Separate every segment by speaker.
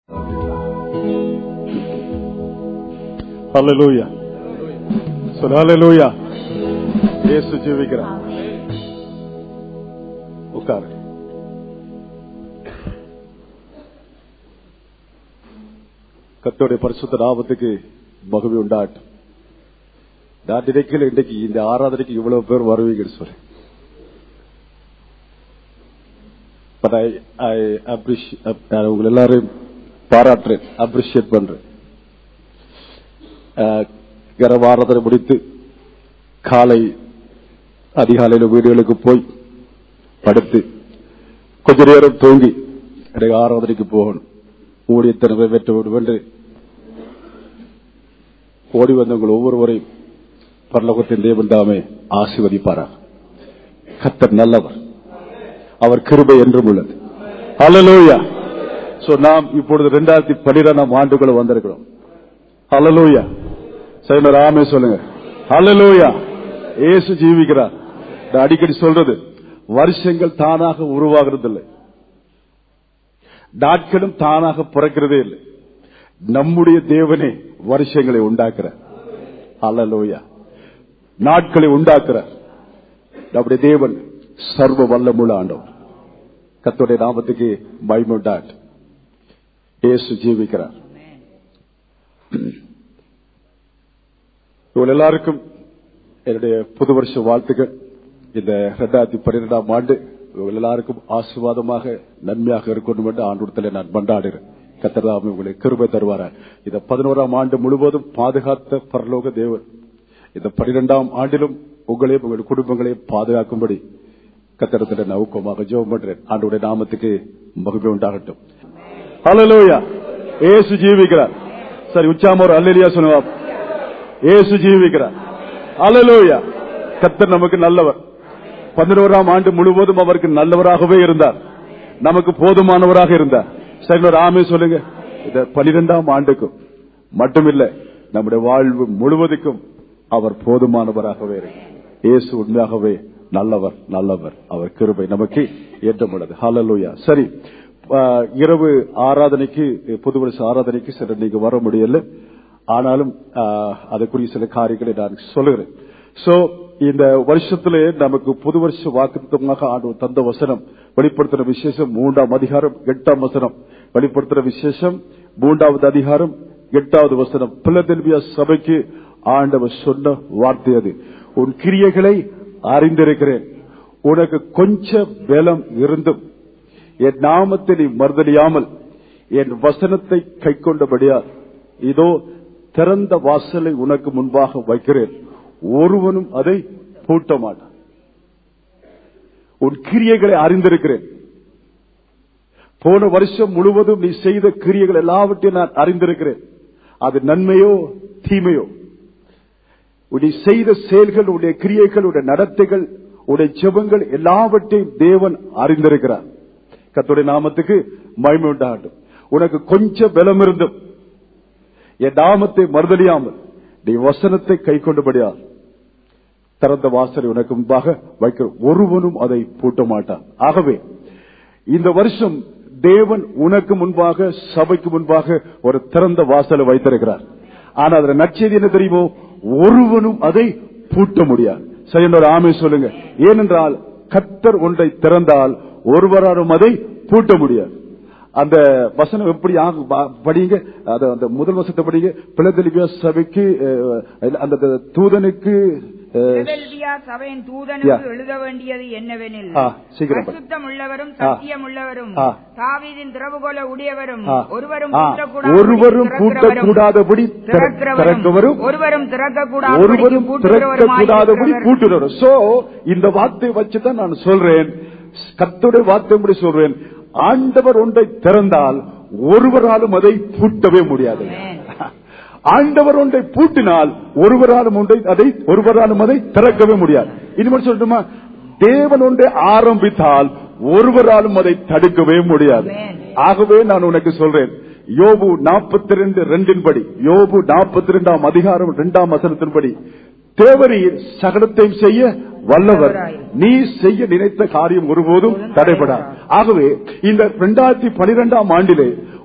Speaker 1: ஹalleluya சொல்ல ஹalleluya இயேசு ஜீவிக்கிறார் உட்காரு கர்த்தருடைய பரிசுத்த நாமத்துக்கு மகிமை உண்டாட்டும் நான் நினைக்கல இன்னைக்கு இந்த ஆராதனைக்கு இவ்வளவு பேர் வருவீங்கன்னு சொல்லி பட் ஐ ஐ அப்ரிஷியேட் உங்களை எல்லாரையும் பாராட்டுறேன் அப்ரிஷியேட் பண்றேன் கர ஆராதனை முடித்து காலை அதிகாலையில் வீடுகளுக்கு போய் படுத்து கொஞ்ச நேரம் தூங்கி எனக்கு ஆராதனைக்கு போகணும் ஊழியத்தை நிறைவேற்ற வேண்டும் என்று ஓடி வந்தவங்கள் ஒவ்வொருவரையும் பரலோகத்தின் தேவன் தாமே ஆசிர்வதிப்பாராக கத்தர் நல்லவர் அவர் கிருபை என்றும் உள்ளது அலலோயா சோ நாம் இப்பொழுது இரண்டாயிரத்தி பன்னிரெண்டாம் ஆண்டுக்குள்ள வந்திருக்கிறோம் அலலோயா சரி ராமே சொல்லுங்க அலலோயா ஏசு ஜீவிக்கிறார் நான் அடிக்கடி சொல்றது வருஷங்கள் தானாக உருவாகிறது நாட்களும் தானாக பிறக்கிறதே இல்லை நம்முடைய தேவனே வருஷங்களை உண்டாக்குறார் அலலோயா நாட்களை உண்டாக்குறார் நம்முடைய தேவன் சர்வ வல்லமுள்ள ஆண்டவர் கத்தோடைய நாமத்துக்கு மைமுண்டாட் ஏசு ஜீவிக்கிறார் இவங்க எல்லாருக்கும் என்னுடைய புது வருஷ வாழ்த்துக்கள் இந்த இரண்டாயிரத்தி பன்னிரெண்டாம் ஆண்டு இவங்க எல்லாருக்கும் ஆசீர்வாதமாக நன்மையாக இருக்கணும் என்று ஆண்டுடத்தில் நான் மண்டாடுறேன் கத்தர்தாமி உங்களை கிருபை தருவாரா இந்த பதினோராம் ஆண்டு முழுவதும் பாதுகாத்த பரலோக தேவன் இந்த பனிரெண்டாம் ஆண்டிலும் உங்களையும் உங்கள் குடும்பங்களையும் பாதுகாக்கும்படி கத்தடத்தில் நான் ஊக்கமாக ஜோம் பண்றேன் ஆண்டுடைய நாமத்துக்கு மகிழ்ச்சி உண்டாகட்டும் ஹலலோயா ஏசு ஜீவிக்கிறார் சரி உச்சாமோர் அல்லலியா சொல்லுவா ஏசு ஜீவிக்கிறார் அலலோயா கத்தர் நமக்கு நல்லவர் பதினோராம் ஆண்டு முழுவதும் அவருக்கு நல்லவராகவே இருந்தார் நமக்கு போதுமானவராக இருந்தார் சரி ராமே சொல்லுங்க இந்த பனிரெண்டாம் ஆண்டுக்கும் மட்டுமில்ல நம்முடைய வாழ்வு முழுவதுக்கும் அவர் போதுமானவராகவே இருக்கு இயேசு உண்மையாகவே நல்லவர் நல்லவர் அவர் கிருபை நமக்கு ஏற்றமுள்ளது ஹலலூயா சரி இரவு ஆராதனைக்கு புது வருஷ ஆராதனைக்கு சில நீங்க வர முடியல ஆனாலும் அதுக்குரிய சில காரியங்களை நான் சொல்லுகிறேன் சோ இந்த வருஷத்திலே நமக்கு புது வருஷ வாக்குத்தமாக ஆண்டு தந்த வசனம் வெளிப்படுத்தின விசேஷம் மூன்றாம் அதிகாரம் எட்டாம் வசனம் வெளிப்படுத்தின விசேஷம் மூன்றாவது அதிகாரம் எட்டாவது வசனம் பிள்ளதெல்வியா சபைக்கு ஆண்டவர் சொன்ன வார்த்தை அது உன் கிரியைகளை அறிந்திருக்கிறேன் உனக்கு கொஞ்ச பலம் இருந்தும் என் நாமத்தை நீ மறுதலியாமல் என் வசனத்தை கை கொண்டபடியா இதோ திறந்த வாசலை உனக்கு முன்பாக வைக்கிறேன் ஒருவனும் அதை பூட்ட மாட்டான் உன் கிரியைகளை அறிந்திருக்கிறேன் போன வருஷம் முழுவதும் நீ செய்த கிரியைகள் எல்லாவற்றையும் நான் அறிந்திருக்கிறேன் அது நன்மையோ தீமையோ நீ செய்த செயல்கள் உடைய கிரியைகள் உடைய நடத்தைகள் உடைய ஜெபங்கள் எல்லாவற்றையும் தேவன் அறிந்திருக்கிறார் கத்துடைய நாமத்துக்கு மகிமை உண்டாகட்டும் உனக்கு கொஞ்சம் பலம் இருந்தும் என் நாமத்தை மறுதலியாமல் நீ வசனத்தை கை கொண்டபடியால் திறந்த வாசலை உனக்கு முன்பாக வைக்க ஒருவனும் அதை பூட்ட மாட்டான் ஆகவே இந்த வருஷம் தேவன் உனக்கு முன்பாக சபைக்கு முன்பாக ஒரு திறந்த வாசலை வைத்திருக்கிறார் ஆனா அதுல நச்செய்தி என்ன தெரியுமோ ஒருவனும் அதை பூட்ட முடியாது செய்யணும் ஆமை சொல்லுங்க ஏனென்றால் கத்தர் ஒன்றை திறந்தால் ஒருவராலும் அதை பூட்ட முடியாது அந்த வசனம் எப்படி படிங்க அந்த முதல் வசத்தை படிங்க பிளதெலிபியா சபைக்கு அந்த தூதனுக்கு
Speaker 2: சபையின் தூதனுக்கு எழுத வேண்டியது என்னவெனில் பரிசுத்தம் உள்ளவரும் சத்தியம் உள்ளவரும் தாவீதின் திறவுகோல உடையவரும் ஒருவரும்
Speaker 1: ஒருவரும் பூட்டக்கூடாதபடி திறக்கிறவரும்
Speaker 2: ஒருவரும்
Speaker 1: ஒருவரும் திறக்கக்கூடாதபடி பூட்டுறவரும் சோ இந்த வார்த்தை வச்சுதான் நான் சொல்றேன் கத்துடைய வார்த்தை சொல்றேன் ஆண்டவர் ஒன்றை திறந்தால் ஒருவராலும் அதை பூட்டவே முடியாது ஆண்டவர் ஒன்றை பூட்டினால் ஒருவராலும் ஒன்றை அதை ஒருவராலும் அதை திறக்கவே முடியாது இனிமேல் சொல்லட்டுமா தேவன் ஒன்றை ஆரம்பித்தால் ஒருவராலும் அதை தடுக்கவே முடியாது ஆகவே நான் உனக்கு சொல்றேன் யோபு நாற்பத்தி ரெண்டு ரெண்டின் படி யோபு நாற்பத்தி ரெண்டாம் அதிகாரம் இரண்டாம் வசனத்தின்படி தேவரீர் சகலத்தையும் செய்ய வல்லவர் நீ செய்ய நினைத்த காரியம் ஒருபோதும் தடைபடாது ஆகவே இந்த இரண்டாயிரத்தி பனிரெண்டாம் ஆண்டிலே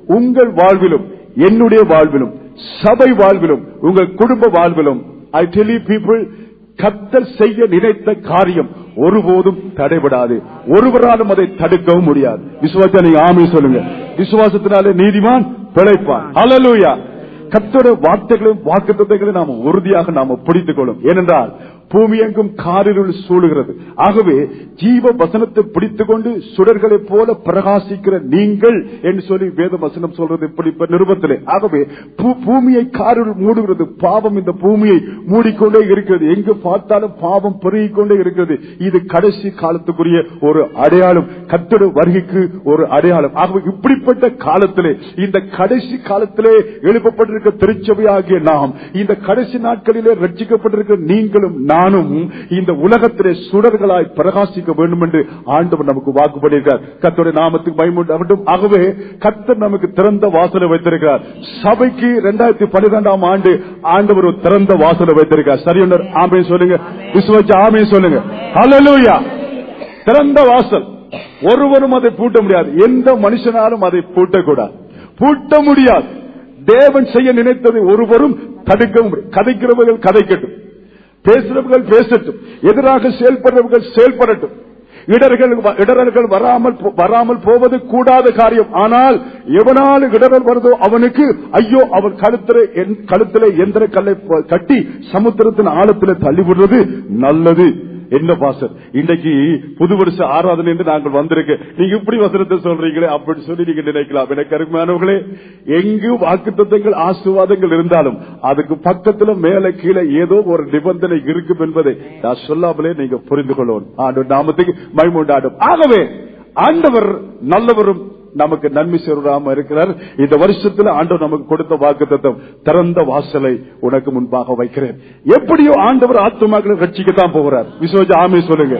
Speaker 1: உங்கள் வாழ்விலும் என்னுடைய வாழ்விலும் சபை வாழ்விலும் உங்கள் குடும்ப வாழ்விலும் ஐ டெலி பீப்புள் கத்தல் செய்ய நினைத்த காரியம் ஒருபோதும் தடைபடாது ஒருவராலும் அதை தடுக்கவும் முடியாது விசுவாச நீங்க ஆமை சொல்லுங்க விசுவாசத்தினாலே நீதிமான் பிழைப்பான் அலலூயா கத்தோட வார்த்தைகளும் வாக்குத்தத்தைகளும் நாம உறுதியாக நாம பிடித்துக் கொள்ளும் ஏனென்றால் பூமி எங்கும் காரிருள் சூழுகிறது ஆகவே ஜீவ வசனத்தை பிடித்துக் கொண்டு சுடர்களைப் போல பிரகாசிக்கிற நீங்கள் என்று சொல்லி வேத வசனம் சொல்றது இப்படி இப்ப நிருபத்திலே ஆகவே பூ- பூமியை காரிருள் மூடுகிறது பாவம் இந்த பூமியை மூடிக்கொண்டே இருக்கிறது எங்கு பார்த்தாலும் பாவம் பெருகிக் கொண்டே இருக்கிறது இது கடைசி காலத்துக்குரிய ஒரு அடையாளம் கத்தோட வருகைக்கு ஒரு அடையாளம் ஆகவே இப்படிப்பட்ட காலத்திலே இந்த கடைசி காலத்திலே எழுப்பப்பட்டிருக்க திருச்சபையாகிய நாம் இந்த கடைசி நாட்களிலே ரட்சிக்கப்பட்டிருக்கிற நீங்களும் நானும் இந்த உலகத்திலே சுடர்களாய் பிரகாசிக்க வேண்டும் என்று ஆண்டவர் நமக்கு வாக்குப்பட்டிருக்கிறார் கத்தோடைய நாமத்துக்கு பயமுண்டாகட்டும் ஆகவே கத்தர் நமக்கு திறந்த வாசலை வைத்திருக்கிறார் சபைக்கு இரண்டாயிரத்தி பன்னிரெண்டாம் ஆண்டு ஆண்டவர் ஒரு திறந்த வாசலை வைத்திருக்கிறார் சரியொன்னர் ஆமே சொல்லுங்க விசுவச்சு ஆமே சொல்லுங்க ஹalleluya திறந்த வாசல் ஒருவரும் அதை பூட்ட முடியாது எந்த மனுஷனாலும் அதை பூட்டக்கூடாது பூட்ட முடியாது தேவன் செய்ய நினைத்ததை ஒருவரும் தடுக்க முடியாது கதைக்கிறவர்கள் கதைக்கட்டும் பேசுறவர்கள் பேசட்டும் எதிராக செயல்படுறவர்கள் செயல்படட்டும் இடர்கள் வ- இடர்கள் வராமல் போ- வராமல் போவது கூடாத காரியம் ஆனால் எவனால் இடர்கள் வருதோ அவனுக்கு ஐயோ அவன் கழுத்திலே என்- கழுத்திலே எந்திர கல்லை ப- கட்டி சமுத்திரத்தின் ஆழத்திலே தள்ளிவிடுறது நல்லது என்ன பாசர் இன்னைக்கு புது வருஷ ஆராதனை என்று நாங்கள் வந்திருக்க நீங்க இப்படி வசனத்தை சொல்றீங்களே அப்படி சொல்லி நீங்க நினைக்கலாம் எனக்கு அருமையானவர்களே எங்கு வாக்குத்தத்தங்கள் ஆசீர்வாதங்கள் இருந்தாலும் அதுக்கு பக்கத்துல மேல கீழே ஏதோ ஒரு நிபந்தனை இருக்கும் என்பதை நான் சொல்லாமலே நீங்க புரிந்து கொள்ளணும் ஆண்டு நாமத்துக்கு மைமுண்டாடும் ஆகவே ஆண்டவர் நல்லவரும் நமக்கு நன்மை செய்வராம இருக்கிறார் இந்த வருஷத்துல ஆண்டவர் நமக்கு கொடுத்த வாக்குத்தத்தம் திறந்த வாசலை உனக்கு முன்பாக வைக்கிறேன் எப்படியோ ஆண்டவர் ஆத்மாக்களை ரட்சிக்கத்தான் போகிறார் விசுவஜ ஆமே சொல்லுங்க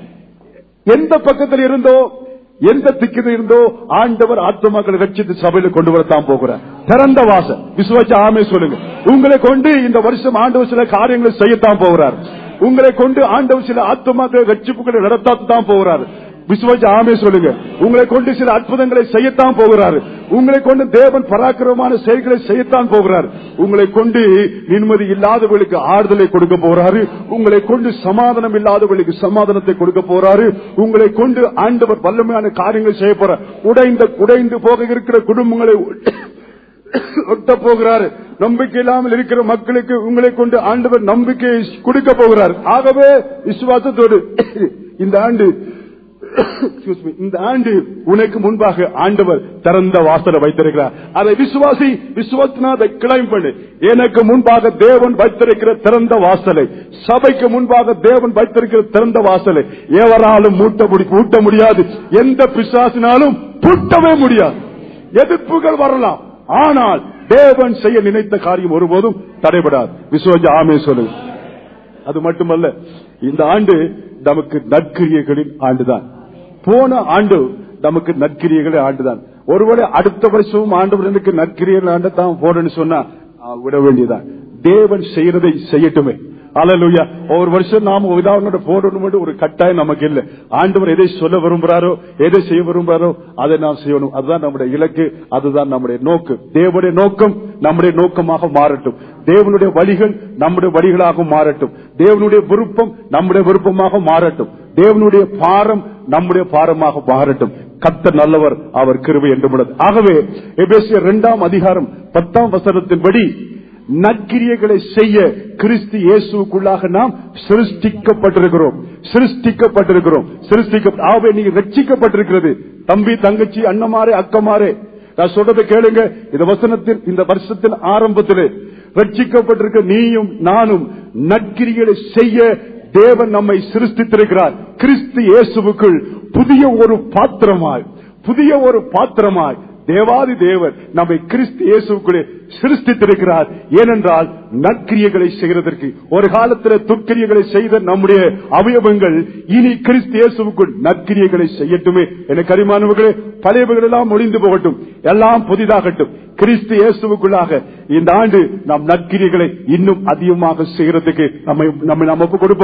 Speaker 1: எந்த பக்கத்தில் இருந்தோ எந்த திக்கில் இருந்தோ ஆண்டவர் ஆத்மாக்களை ரட்சித்து சபையில கொண்டு வரத்தான் போகிறார் திறந்த வாசல் விசுவாச்ச ஆமே சொல்லுங்க உங்களை கொண்டு இந்த வருஷம் ஆண்டவர் சில காரியங்களை செய்யத்தான் போகிறார் உங்களை கொண்டு ஆண்டவர் சில ஆத்மாக்களை ரட்சிப்புகளை நடத்தத்தான் போகிறார் விசுவாச்ச ஆமே சொல்லுங்க உங்களை கொண்டு சில அற்புதங்களை செய்யத்தான் போகிறாரு உங்களை கொண்டு தேவன் பராக்கிரமமான செயல்களை செய்யத்தான் போகிறார் உங்களை கொண்டு நிம்மதி இல்லாதவர்களுக்கு ஆறுதலை கொடுக்க போறாரு உங்களை கொண்டு சமாதானம் இல்லாதவர்களுக்கு சமாதானத்தை கொடுக்க போறாரு உங்களை கொண்டு ஆண்டவர் வல்லமையான காரியங்கள் செய்ய போறார் உடைந்த உடைந்து போக இருக்கிற குடும்பங்களை ஒட்ட போகிறாரு நம்பிக்கை இல்லாமல் இருக்கிற மக்களுக்கு உங்களை கொண்டு ஆண்டவர் நம்பிக்கையை கொடுக்க போகிறார் ஆகவே விசுவாசத்தோடு இந்த ஆண்டு excuse me, இந்த ஆண்டு உனக்கு முன்பாக ஆண்டவர் திறந்த வாசலை வைத்திருக்கிறார் அதை விசுவாசி விசுவாசனா அதை கிளைம் பண்ணு எனக்கு முன்பாக தேவன் வைத்திருக்கிற திறந்த வாசலை சபைக்கு முன்பாக தேவன் வைத்திருக்கிற திறந்த வாசலை எவராலும் மூட்ட முடி பூட்ட முடியாது எந்த பிசாசினாலும் பூட்டவே முடியாது எதிர்ப்புகள் வரலாம் ஆனால் தேவன் செய்ய நினைத்த காரியம் ஒருபோதும் தடைபடாது விசுவஜ ஆமே சொல்லுங்க அது மட்டுமல்ல இந்த ஆண்டு நமக்கு நற்கிரியைகளின் ஆண்டுதான் போன ஆண்டு நமக்கு நற்கிரியைகளின் ஆண்டுதான் ஒருவேளை அடுத்த வருஷமும் ஆண்டு எனக்கு நற்கிரியர்கள் ஆண்டு தான் போறேன்னு சொன்னா ஆ, விட வேண்டியதான் தேவன் செய்யறதை செய்யட்டுமே அலலுயா ஒரு வருஷம் நாம உதாரணோட போடணும் ஒரு கட்டாயம் நமக்கு இல்ல ஆண்டவர் எதை சொல்ல விரும்புறாரோ எதை செய்ய விரும்புறாரோ அதை நாம் செய்யணும் அதுதான் நம்முடைய இலக்கு அதுதான் நம்முடைய நோக்கு தேவனுடைய நோக்கம் நம்முடைய நோக்கமாக மாறட்டும் தேவனுடைய வழிகள் நம்முடைய வழிகளாக மாறட்டும் தேவனுடைய விருப்பம் நம்முடைய விருப்பமாக மாறட்டும் தேவனுடைய பாரம் நம்முடைய பாரமாக மாறட்டும் கத்த நல்லவர் அவர் கிருபை என்று உள்ளது ஆகவே எபேசியர் இரண்டாம் அதிகாரம் பத்தாம் வசனத்தின்படி நற்கிரியைகளை செய்ய கிறிஸ்து இயேசுக்குள்ளாக நாம் சிருஷ்டிக்கப்பட்டிருக்கிறோம் சிருஷ்டிக்கப்பட்டிருக்கிறோம் சிருஷ்டிக்க ஆகவே நீங்க ரட்சிக்கப்பட்டிருக்கிறது தம்பி தங்கச்சி அண்ணமாரே அக்கமாரே நான் சொல்றதை கேளுங்க இந்த வசனத்தில் இந்த வருஷத்தின் ஆரம்பத்திலே ரட்சிக்கப்பட்டிருக்க நீயும் நானும் நற்கிரிகளை செய்ய தேவன் நம்மை சிருஷ்டித்திருக்கிறார் கிறிஸ்து இயேசுவுக்குள் புதிய ஒரு பாத்திரமாய் புதிய ஒரு பாத்திரமாய் தேவாதி தேவன் நம்மை கிறிஸ்து இயேசுக்குள்ளே சிருஷ்டித்திருக்கிறார் ஏனென்றால் நற்கிரியைகளை செய்கிறதற்கு ஒரு காலத்தில் துர்க்கிரியைகளை செய்த நம்முடைய அவயவங்கள் இனி கிறிஸ்து இயேசுவுக்குள் நற்கிரியைகளை செய்யட்டுமே என கரிமானவர்களே பழையவர்கள் எல்லாம் முடிந்து போகட்டும் எல்லாம் புதிதாகட்டும் கிறிஸ்து இயேசுவுக்குள்ளாக இந்த ஆண்டு நாம் நற்கிரியைகளை இன்னும் அதிகமாக செய்கிறதுக்கு நம்மை நம்மை நமக்கு கொடுப்போம்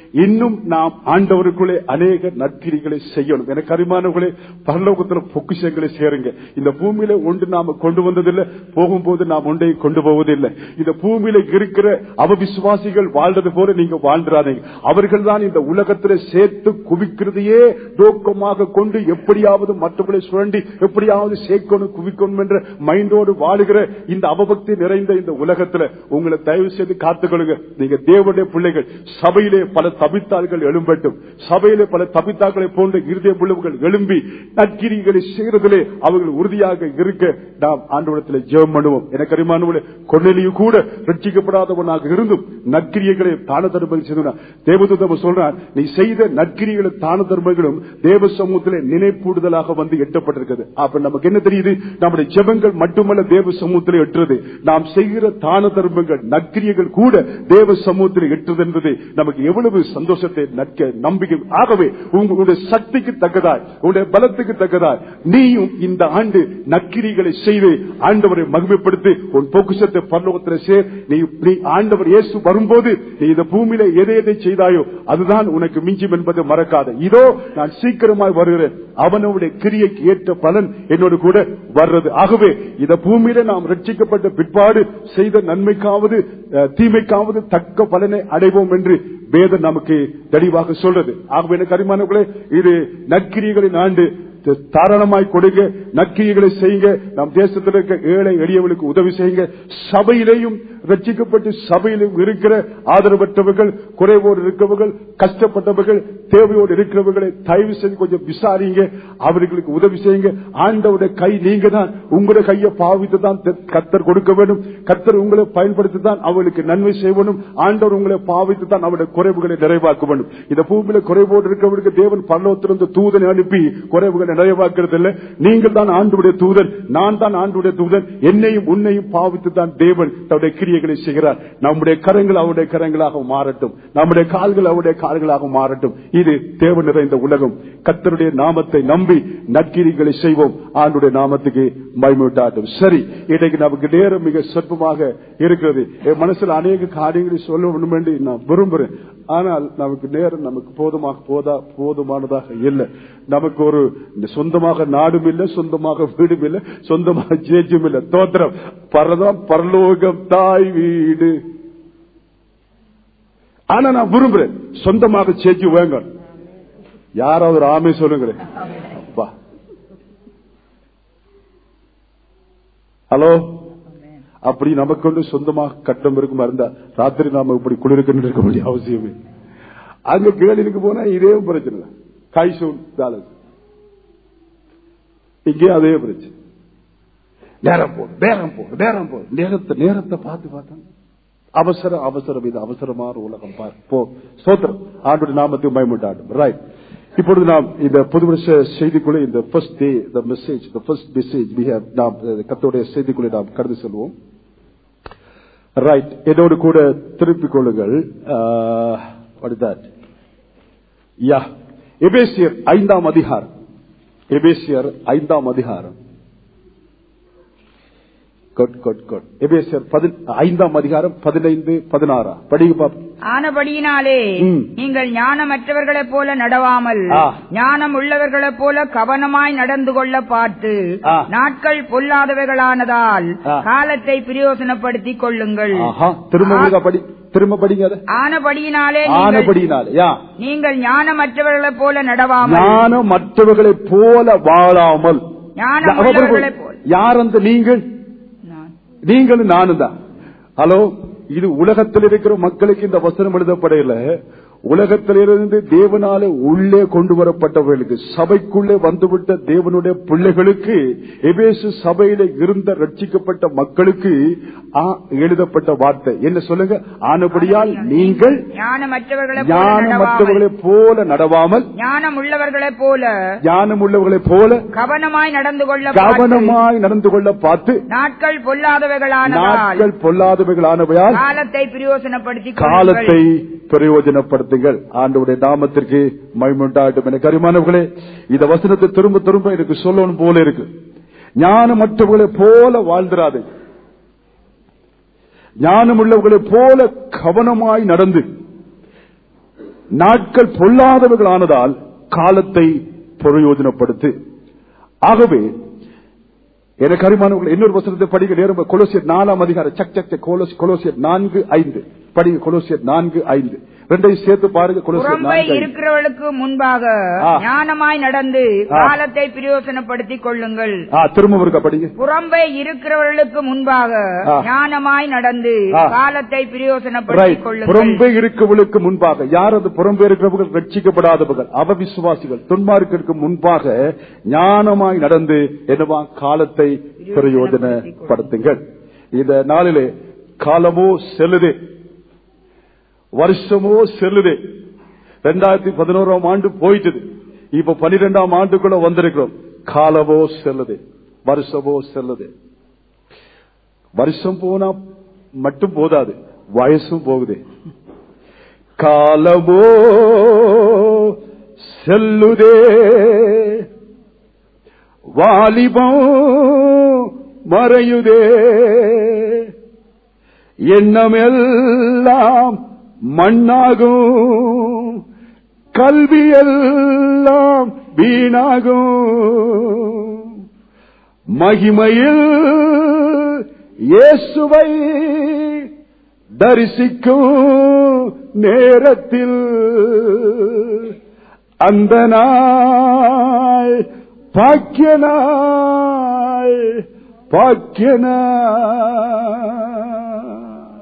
Speaker 1: இன்னும் நாம் ஆண்டவருக்குள்ளே அநேக நற்கிரிகளை செய்யணும் எனக்கு அருமானவர்களே பரலோகத்துல பொக்கிஷங்களை சேருங்க இந்த பூமியில ஒன்று நாம கொண்டு வந்ததில்லை போகும்போது நாம் ஒன்றை கொண்டு போவதில்லை இந்த பூமியில இருக்கிற அவவிசுவாசிகள் வாழ்றது போல நீங்க வாழ்ந்துடாதீங்க அவர்கள் தான் இந்த உலகத்துல சேர்த்து குவிக்கிறதையே நோக்கமாக கொண்டு எப்படியாவது மற்றவர்களை சுரண்டி எப்படியாவது சேர்க்கணும் குவிக்கணும் என்ற மைண்டோடு வாழுகிற இந்த அவபக்தி நிறைந்த இந்த உலகத்துல உங்களை தயவு செய்து காத்துக்கொள்ளுங்க நீங்க தேவனுடைய பிள்ளைகள் சபையிலே பல தபித்தாள்கள் எழும்பட்டும் சபையிலே பல தபித்தாக்களை போன்ற இருதய பிள்ளைகள் எழும்பி நற்கிரிகளை செய்கிறதிலே அவர்கள் உறுதியாக இருக்க நாம் ஆண்டவரத்தில் ஜெபம் பண்ணுவோம் எனக்கு அறிமானவர்களே கொன்னலியும் கூட ரட்சிக்கப்படாதவனாக இருந்தும் நற்கிரியர்களை தான தர்மங்கள் செய்தான் தேவதூதம் சொல்றான் நீ செய்த நற்கிரிகளை தான தர்மங்களும் தேவ சமூகத்திலே நினைப்பூடுதலாக வந்து எட்டப்பட்டிருக்கிறது அப்ப நமக்கு என்ன தெரியுது நம்முடைய ஜெபங்கள் மட்டுமல்ல தேவ சமூகத்திலே எட்டுறது நாம் செய்கிற தான தர்மங்கள் நற்கிரியர்கள் கூட தேவ சமூகத்தில் எட்டுறது என்பது நமக்கு எவ்வளவு சந்தோஷத்தை நட்க நம்பிக்கை ஆகவே உங்களுடைய சக்திக்கு தக்கதாய் உங்களுடைய பலத்துக்கு தக்கதாய் நீயும் இந்த ஆண்டு நற்கிரிகளை செய்து ஆண்டவரை மகிமைப்படுத்தி உன் பொக்குஷத்தை பரலோகத்தில் சேர் நீ நீ ஆண்டவர் இயேசு வரும்போது நீ இந்த பூமியில எதை எதை செய்தாயோ அதுதான் உனக்கு மிஞ்சும் என்பதை மறக்காத இதோ நான் சீக்கிரமாய் வருகிறேன் அவனுடைய கிரியைக்கு ஏற்ற பலன் என்னோடு கூட வர்றது ஆகவே இந்த பூமியில நாம் ரட்சிக்கப்பட்ட பிற்பாடு செய்த நன்மைக்காவது அஹ், தீமைக்காவது தக்க பலனை அடைவோம் என்று வேதம் நமக்கு தெளிவாக சொல்றது ஆகவே எனக்கு அரிமானங்களே இது நற்கிரிகளின் ஆண்டு தாராளமாய் கொடுங்க நற்கிரிகளை செய்யுங்க நம் தேசத்தில் இருக்க ஏழை எளியவர்களுக்கு உதவி செய்யுங்க சபையிலேயும் ரட்சிக்கப்பட்டு சபையிலும் இருக்கிற ஆதரவற்றவர்கள் குறைவோடு இருக்கிறவர்கள் கஷ்டப்பட்டவர்கள் தேவையோடு இருக்கிறவர்களை தயவு செய்து கொஞ்சம் விசாரிங்க அவர்களுக்கு உதவி செய்யுங்க ஆண்டவுடைய கை நீங்க தான் உங்களுடைய கையை பாவித்து தான் கத்தர் கொடுக்க வேண்டும் கத்தர் உங்களை பயன்படுத்தி தான் அவர்களுக்கு நன்மை செய்வனும் ஆண்டவர் உங்களை பாவித்து தான் அவருடைய குறைவுகளை நிறைவாக்க வேண்டும் இந்த பூமியில குறைவோடு இருக்கிறவர்களுக்கு தேவன் பல்லவத்திலிருந்து தூதனை அனுப்பி குறைவுகளை நிறைவாக்குறது இல்லை நீங்கள் தான் ஆண்டுடைய தூதன் நான் தான் ஆண்டுடைய தூதன் என்னையும் உன்னையும் பாவித்து தான் தேவன் தன்னுடைய கிரியைகளை செய்கிறார் நம்முடைய கரங்கள் அவருடைய கரங்களாக மாறட்டும் நம்முடைய கால்கள் அவருடைய கால்களாக மாறட்டும் இது தேவன் நிறைந்த உலகம் கத்தருடைய நாமத்தை நம்பி நற்கிரிகளை செய்வோம் ஆண்டுடைய நாமத்துக்கு மயமிட்டாட்டும் சரி இன்றைக்கு நமக்கு நேரம் மிக சொற்பமாக இருக்கிறது என் மனசுல அநேக காரியங்களை சொல்ல வேண்டும் என்று நான் விரும்புறேன் ஆனால் நமக்கு நேரம் நமக்கு போதுமாக போதா போதுமானதாக இல்லை நமக்கு ஒரு சொந்தமாக நாடும் இல்லை சொந்தமாக வீடும் இல்லை சொந்தமாக ஜேஜும் இல்லை தோத்திரம் பரதம் பரலோகம் தாய் வீடு ஆனா நான் விரும்புறேன் சொந்தமாக சேச்சு வேங்க யாராவது ஒரு ஆமை சொல்லுங்களேன் அப்பா ஹலோ அப்படி நமக்கு வந்து சொந்தமாக கட்டம் இருக்குமா இருந்தா ராத்திரி நாம இப்படி குளிருக்கு இருக்க வேண்டிய அவசியமே அங்க கேளுக்கு போனா இதே பிரச்சனை தான் கைசூல் பேலன்ஸ் இங்கே அதே பிரச்சனை நேரம் போடு நேரம் போடு நேரம் போடு நேரத்தை நேரத்தை பார்த்து பார்த்தா அவசரம் அவசரம் இது அவசரமான உலகம் பார் போ சோத்திரம் ஆண்டு நாமத்தை பயமுட்டாடும் ரைட் இப்பொழுது நாம் இந்த புது வருஷ செய்திக்குள்ளே இந்த first day the message the first message நாம் கத்தோடைய செய்திக்குள்ளே நாம் கடந்து செல்வோம் ரைட் என்னோடு கூட திருப்பிக் கொள்ளுங்கள் யா எபேசியர் ஐந்தாம் அதிகாரம் எபேசியர் ஐந்தாம் அதிகாரம் ஐந்தாம் அதிகாரம் பதினைந்து பதினாறா படிங்க
Speaker 2: ஆனபடியினாலே நீங்கள் ஞானமற்றவர்களைப் போல நடவாமல் ஞானம் உள்ளவர்களைப் போல கவனமாய் நடந்து கொள்ள பார்த்து நாட்கள் பொல்லாதவைகளானதால் காலத்தை பிரயோசனப்படுத்திக் கொள்ளுங்கள்
Speaker 1: திரும்ப படி திரும்ப படிங்க
Speaker 2: ஆனபடியினாலே
Speaker 1: ஆனபடியினாலே
Speaker 2: நீங்கள் ஞானமற்றவர்களைப் போல நடவாமல்
Speaker 1: ஞானமற்றவர்களைப் போல வாழாமல்
Speaker 2: ஞானம் உள்ளவர்களைப் போல
Speaker 1: யார் அந்த நீங்கள் நீங்களும் நானும் தான் ஹலோ இது உலகத்தில் இருக்கிற மக்களுக்கு இந்த வசனம் எழுதப்படையில உலகத்திலிருந்து தேவனால உள்ளே கொண்டு வரப்பட்டவர்களுக்கு சபைக்குள்ளே வந்துவிட்ட தேவனுடைய பிள்ளைகளுக்கு எபேசு சபையில இருந்த ரட்சிக்கப்பட்ட மக்களுக்கு எழுதப்பட்ட வார்த்தை என்ன சொல்லுங்க ஆனபடியால் நீங்கள் ஞானமற்றவர்களை போல நடவாமல்
Speaker 2: ஞானம் உள்ளவர்களை போல
Speaker 1: ஞானம் உள்ளவர்களை போல
Speaker 2: கவனமாய் நடந்து கொள்ள
Speaker 1: கவனமாய் நடந்து கொள்ள பார்த்து
Speaker 2: நாட்கள் பொல்லாதவைகளானதால்
Speaker 1: நாட்கள் பொல்லாதவைகளானவையால்
Speaker 2: காலத்தை பிரயோசனப்படுத்தி
Speaker 1: காலத்தை பிரயோஜனப்படுத்துங்கள் ஆண்டவுடைய நாமத்திற்கு மயமுண்டாட்டும் எனக்கு அருமானவர்களே இந்த வசனத்தை திரும்ப திரும்ப எனக்கு சொல்லணும் போல இருக்கு ஞானமற்றவர்களை போல வாழ்ந்திராது ஞானம் உள்ளவர்களை போல கவனமாய் நடந்து நாட்கள் பொல்லாதவர்களானதால் காலத்தை பிரயோஜனப்படுத்து ஆகவே எனக்கு அறிமானவர்கள் இன்னொரு வசனத்தை படிக்க நேரம் கொலோசியர் நாலாம் அதிகாரம் சக் சக் சக் கொலோசி- கொலோசியர் நான்கு ஐந்து படிங்க கொலோசியர் நான்கு ஐந்து ரெண்டையும் சேர்த்து பாருங்க கொலோசியர்
Speaker 2: புறம்பை
Speaker 1: நான்கு ஐந்து.
Speaker 2: இருக்கிறவர்களுக்கு முன்பாக
Speaker 1: ஆ.
Speaker 2: ஞானமாய் நடந்து
Speaker 1: ஆ.
Speaker 2: காலத்தை பிரயோசனப்படுத்திக் கொள்ளுங்கள்
Speaker 1: ஆ, திரும்ப இருக்கா படிங்க
Speaker 2: புறம்பை இருக்கிறவர்களுக்கு முன்பாக
Speaker 1: ஆ.
Speaker 2: ஞானமாய் நடந்து
Speaker 1: ஆ.
Speaker 2: காலத்தை
Speaker 1: ரைட்
Speaker 2: பிரயோசனப்படுத்திக் கொள்ளுங்கள்
Speaker 1: புறம்பே இருக்கவளுக்கு முன்பாக யார் அது புறம்பே இருக்கிறவர்கள் ரட்சிக்கப்படாதவர்கள் அவ விசுவாசிகள் துன்மார்க்கிற்கு முன்பாக ஞானமாய் நடந்து என்னவா காலத்தை பிரயோஜனப்படுத்துங்கள் இந்த நாளிலே காலமோ செல்லுது வருஷமோ செல்லுது ரெண்டாயிரத்தி பதினோராம் ஆண்டு போயிட்டது இப்ப பனிரெண்டாம் ஆண்டுக்குள்ள வந்திருக்கிறோம் காலமோ செல்லுது வருஷமோ செல்லுது வருஷம் போனா மட்டும் போதாது வயசும் போகுது காலமோ செல்லுதே வாலிபம் மறையுதே எண்ணமெல்லாம் மண்ணாகும் கல்வியெல்லாம் வீணாகும் மகிமையில் இயேசுவை தரிசிக்கும் நேரத்தில் அந்த நாள் பாக்கிய நாள் பாக்கிய நாள்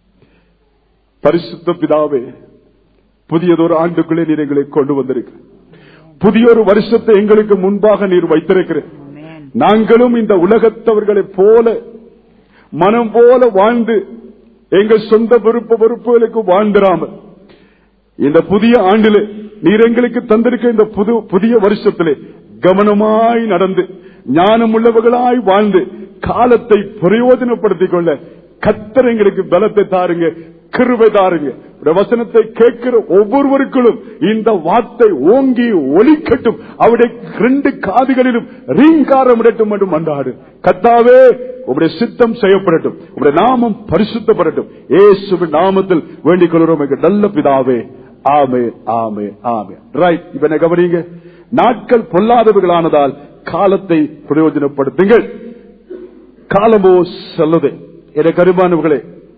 Speaker 1: பரிசுத்த பிதாவே புதியதொரு ஆண்டுக்குள்ளே நீர் எங்களை கொண்டு வந்திருக்கு புதியொரு வருஷத்தை எங்களுக்கு முன்பாக நீர் வைத்திருக்கிறேன்
Speaker 2: ஆமென்.
Speaker 1: நாங்களும் இந்த உலகத்தவர்களைப் போல மனம் போல வாழ்ந்து எங்கள் சொந்த விருப்ப வெறுப்புகளுக்கு வாழ்ந்திராமல் இந்த புதிய ஆண்டிலே நீர் எங்களுக்கு தந்திருக்க இந்த புது புதிய வருஷத்திலே கவனமாய் நடந்து ஞானம் உள்ளவர்களாய் வாழ்ந்து காலத்தை பிரயோஜனப்படுத்திக் கொள்ள கத்தர் எங்களுக்கு பலத்தை தாருங்க கிருபை தாருங்க இந்த வசனத்தை கேட்கிற ஒவ்வொருவருக்கும் இந்த வார்த்தை ஓங்கி ஒலிக்கட்டும் அவருடைய ரெண்டு காதுகளிலும் ரீங்காரம் இடட்டும் என்று மன்றாடு கத்தாவே உங்களுடைய சித்தம் செய்யப்படட்டும் உங்களுடைய நாமம் பரிசுத்தப்படட்டும் ஏசுவின் நாமத்தில் வேண்டிக் கொள்கிறோம் எங்கள் நல்ல பிதாவே ஆமே ஆமே ஆமே ரைட் இப்ப என்ன கவனிங்க நாட்கள் பொல்லாதவர்களானதால் காலத்தை பிரயோஜனப்படுத்துங்கள் காலமோ செல்லுது என கருமானவர்களே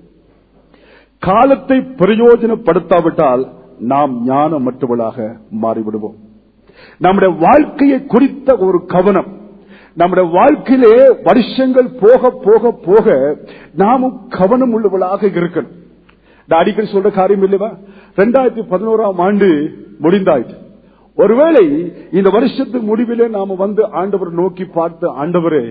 Speaker 1: காலத்தை பிரயோஜனப்படுத்தாவிட்டால் நாம் ஞானமற்றவர்களாக மாறிவிடுவோம் நம்முடைய வாழ்க்கையை குறித்த ஒரு கவனம் நம்முடைய வாழ்க்கையிலே வருஷங்கள் போக போக போக நாமும் கவனம் உள்ளவர்களாக இருக்கணும் நான் அடிக்கடி சொல்ற காரியம் இல்லைவா ரெண்டாயிரத்தி பதினோராம் ஆண்டு முடிந்தாயிற்று ஒருவேளை இந்த வருஷத்து முடிவிலே நாம வந்து ஆண்டவர் நோக்கி பார்த்து ஆண்டவரே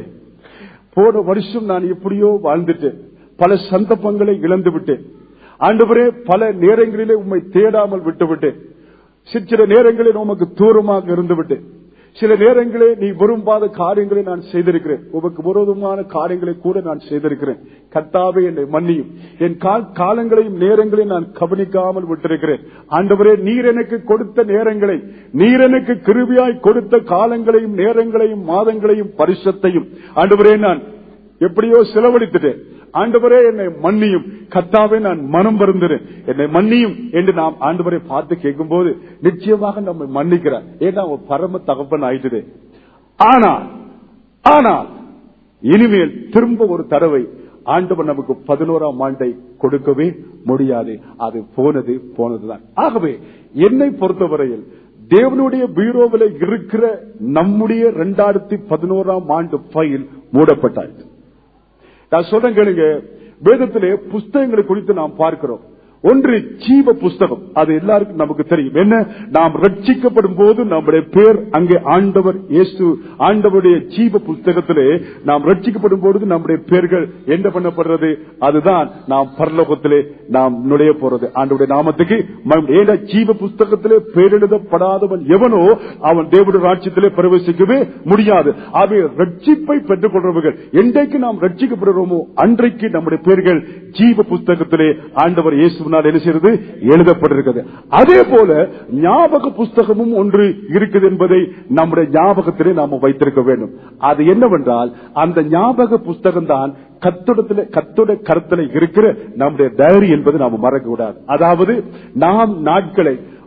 Speaker 1: போன வருஷம் நான் எப்படியோ வாழ்ந்துட்டேன் பல சந்தர்ப்பங்களை இழந்து விட்டேன் ஆண்டவரே பல நேரங்களிலே உம்மை தேடாமல் விட்டு விட்டேன் சில சில நேரங்களில் உமக்கு தூரமாக இருந்து விட்டேன் சில நேரங்களே நீ விரும்பாத காரியங்களை நான் செய்திருக்கிறேன் உமக்கு விரோதமான காரியங்களை கூட நான் செய்திருக்கிறேன் கத்தாவே என்னை மன்னியும் என் கா- காலங்களையும் நேரங்களையும் நான் கவனிக்காமல் விட்டிருக்கிறேன் ஆண்டவரே நீர் எனக்கு கொடுத்த நேரங்களை நீர் எனக்கு கிருபியாய் கொடுத்த காலங்களையும் நேரங்களையும் மாதங்களையும் பரிசத்தையும் ஆண்டவரே நான் எப்படியோ செலவழித்துட்டேன் ஆண்டவரே என்னை மன்னியும் கத்தாவே நான் மனம் வருந்துறேன் என்னை மன்னியும் என்று நாம் ஆண்டவரை பார்த்து கேட்கும்போது நிச்சயமாக நம்மை மன்னிக்கிறார் ஏன்னா அவன் பரம தகப்பன் ஆயிட்டுது ஆனால் ஆனால் இனிமேல் திரும்ப ஒரு தடவை ஆண்டவர் நமக்கு பதினோராம் ஆண்டை கொடுக்கவே முடியாது அது போனது போனதுதான் ஆகவே என்னை பொறுத்தவரையில் தேவனுடைய பீரோவில் இருக்கிற நம்முடைய இரண்டாயிரத்தி பதினோராம் ஆண்டு ஃபைல் மூடப்பட்டாச்சு நான் சொல்றேன் கேளுங்க வேதத்திலே புஸ்தகங்களை குறித்து நாம் பார்க்கிறோம் ஒன்று ஜீவ புஸ்தகம் அது எல்லாருக்கும் நமக்கு தெரியும் என்ன நாம் ரட்சிக்கப்படும் போது நம்முடைய பேர் அங்கே ஆண்டவர் இயேசு ஆண்டவருடைய ஜீவ புஸ்தகத்திலே நாம் ரட்சிக்கப்படும் போது நம்முடைய பேர்கள் என்ன பண்ணப்படுறது அதுதான் நாம் பரலோகத்திலே நாம் நுழைய போறது ஆண்டவருடைய நாமத்துக்கு மகிமை. ஏன்னா ஜீவ புஸ்தகத்திலே பேரெழுதப்படாதவன் எவனோ அவன் தேவனுடைய ராட்சியத்திலே பிரவேசிக்கவே முடியாது அவை ரட்சிப்பை பெற்றுக் கொள்றவர்கள் என்றைக்கு நாம் ரட்சிக்கப்படுகிறோமோ அன்றைக்கு நம்முடைய பேர்கள் ஜீவ புஸ்தகத்திலே ஆண்டவர் இயேசுவினால் என்ன செய்யறது எழுதப்பட்டிருக்கிறது அதே போல ஞாபக புஸ்தகமும் ஒன்று இருக்குது என்பதை நம்முடைய ஞாபகத்திலே நாம வைத்திருக்க வேண்டும் அது என்னவென்றால் அந்த ஞாபக புஸ்தகம் தான் கத்துடத்துல கத்துட கருத்துல இருக்கிற நம்முடைய டைரி என்பது நாம மறக்க கூடாது அதாவது நாம் நாட்களை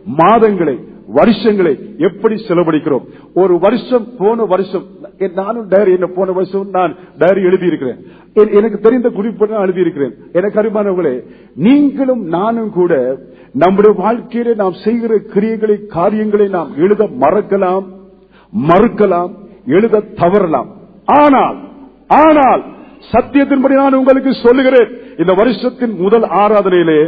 Speaker 1: மாதங்களை வருஷங்களை எப்படி செலவழிக்கிறோம் ஒரு வருஷம் போன வருஷம் எ- நானும் டைரி என்ன போன வருஷம் நான் டைரி எழுதியிருக்கிறேன் எ- எனக்கு தெரிந்த குறிப்பு நான் எழுதியிருக்கிறேன் எனக்கு அருமானவர்களே நீங்களும் நானும் கூட நம்முடைய வாழ்க்கையில நாம் செய்கிற கிரியைகளை காரியங்களை நாம் எழுத மறக்கலாம் மறுக்கலாம் எழுத தவறலாம் ஆனால் ஆனால் சத்தியத்தின்படி நான் உங்களுக்கு சொல்லுகிறேன் இந்த வருஷத்தின் முதல் ஆராதனையிலே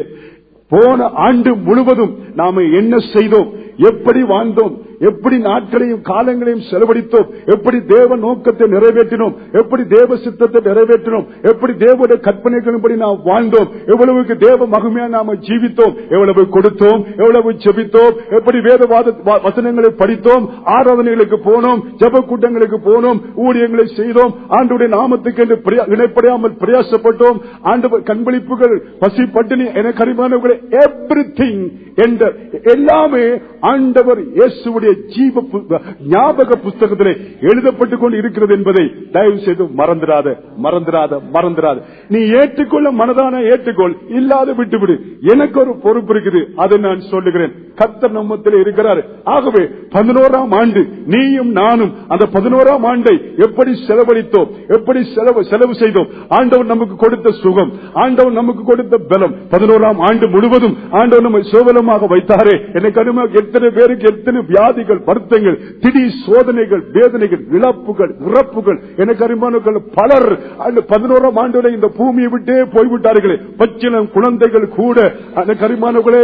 Speaker 1: போன ஆண்டு முழுவதும் நாம என்ன செய்தோம் எப்படி வாழ்ந்தோம் எப்படி நாட்களையும் காலங்களையும் செலவழித்தோம் எப்படி தேவ நோக்கத்தை நிறைவேற்றினோம் எப்படி தேவ சித்தத்தை நிறைவேற்றினோம் எப்படி தேவனுடைய கற்பனைகளின்படி நாம் வாழ்ந்தோம் எவ்வளவுக்கு தேவ மகிமையா நாம ஜீவித்தோம் எவ்வளவு கொடுத்தோம் எவ்வளவு செபித்தோம் எப்படி வேதவாத வ- வசனங்களை படித்தோம் ஆராதனைகளுக்கு போனோம் ஜப கூட்டங்களுக்கு போனோம் ஊழியங்களை செய்தோம் ஆண்டுடைய நாமத்துக்கு என்று பிரியா- இணைப்படையாமல் பிரயாசப்பட்டோம் ஆண்டு கண்களிப்புகள் பசி பட்டினி என கரிமானவர்களை எவ்ரி திங் என்ற எல்லாமே ஆண்டவர் இயேசுடைய ஜீவ பு- ஞாபக புஸ்தகத்திலே எழுதப்பட்டுக் கொண்டு இருக்கிறது என்பதை தயவு செய்து மறந்துடாத மறந்துடாத மறந்துடாத நீ ஏற்றுக்கொள்ள மனதான ஏற்றுக்கொள் இல்லாத விட்டுவிடு எனக்கு ஒரு பொறுப்பு இருக்குது அதை நான் சொல்லுகிறேன் கர்த்தர் நம்மத்தில் இருக்கிறார் ஆகவே பதினோராம் ஆண்டு நீயும் நானும் அந்த பதினோராம் ஆண்டை எப்படி செலவழித்தோம் எப்படி செலவு செலவு செய்தோம் ஆண்டவர் நமக்கு கொடுத்த சுகம் ஆண்டவர் நமக்கு கொடுத்த பலம் பதினோராம் ஆண்டு முழுவதும் ஆண்டவர் நம்மை சோபலமாக வைத்தாரே எனக்கு அருமையாக எத்தனை பேருக்கு எத்தனை வியாதிகள் வருத்தங்கள் திடீர் சோதனைகள் வேதனைகள் இழப்புகள் இறப்புகள் எனக்கு அருமானங்கள் பலர் அந்த பதினோராம் ஆண்டுல இந்த பூமியை விட்டே போய்விட்டார்களே பச்சிலம் குழந்தைகள் கூட அந்த கரிமானங்களே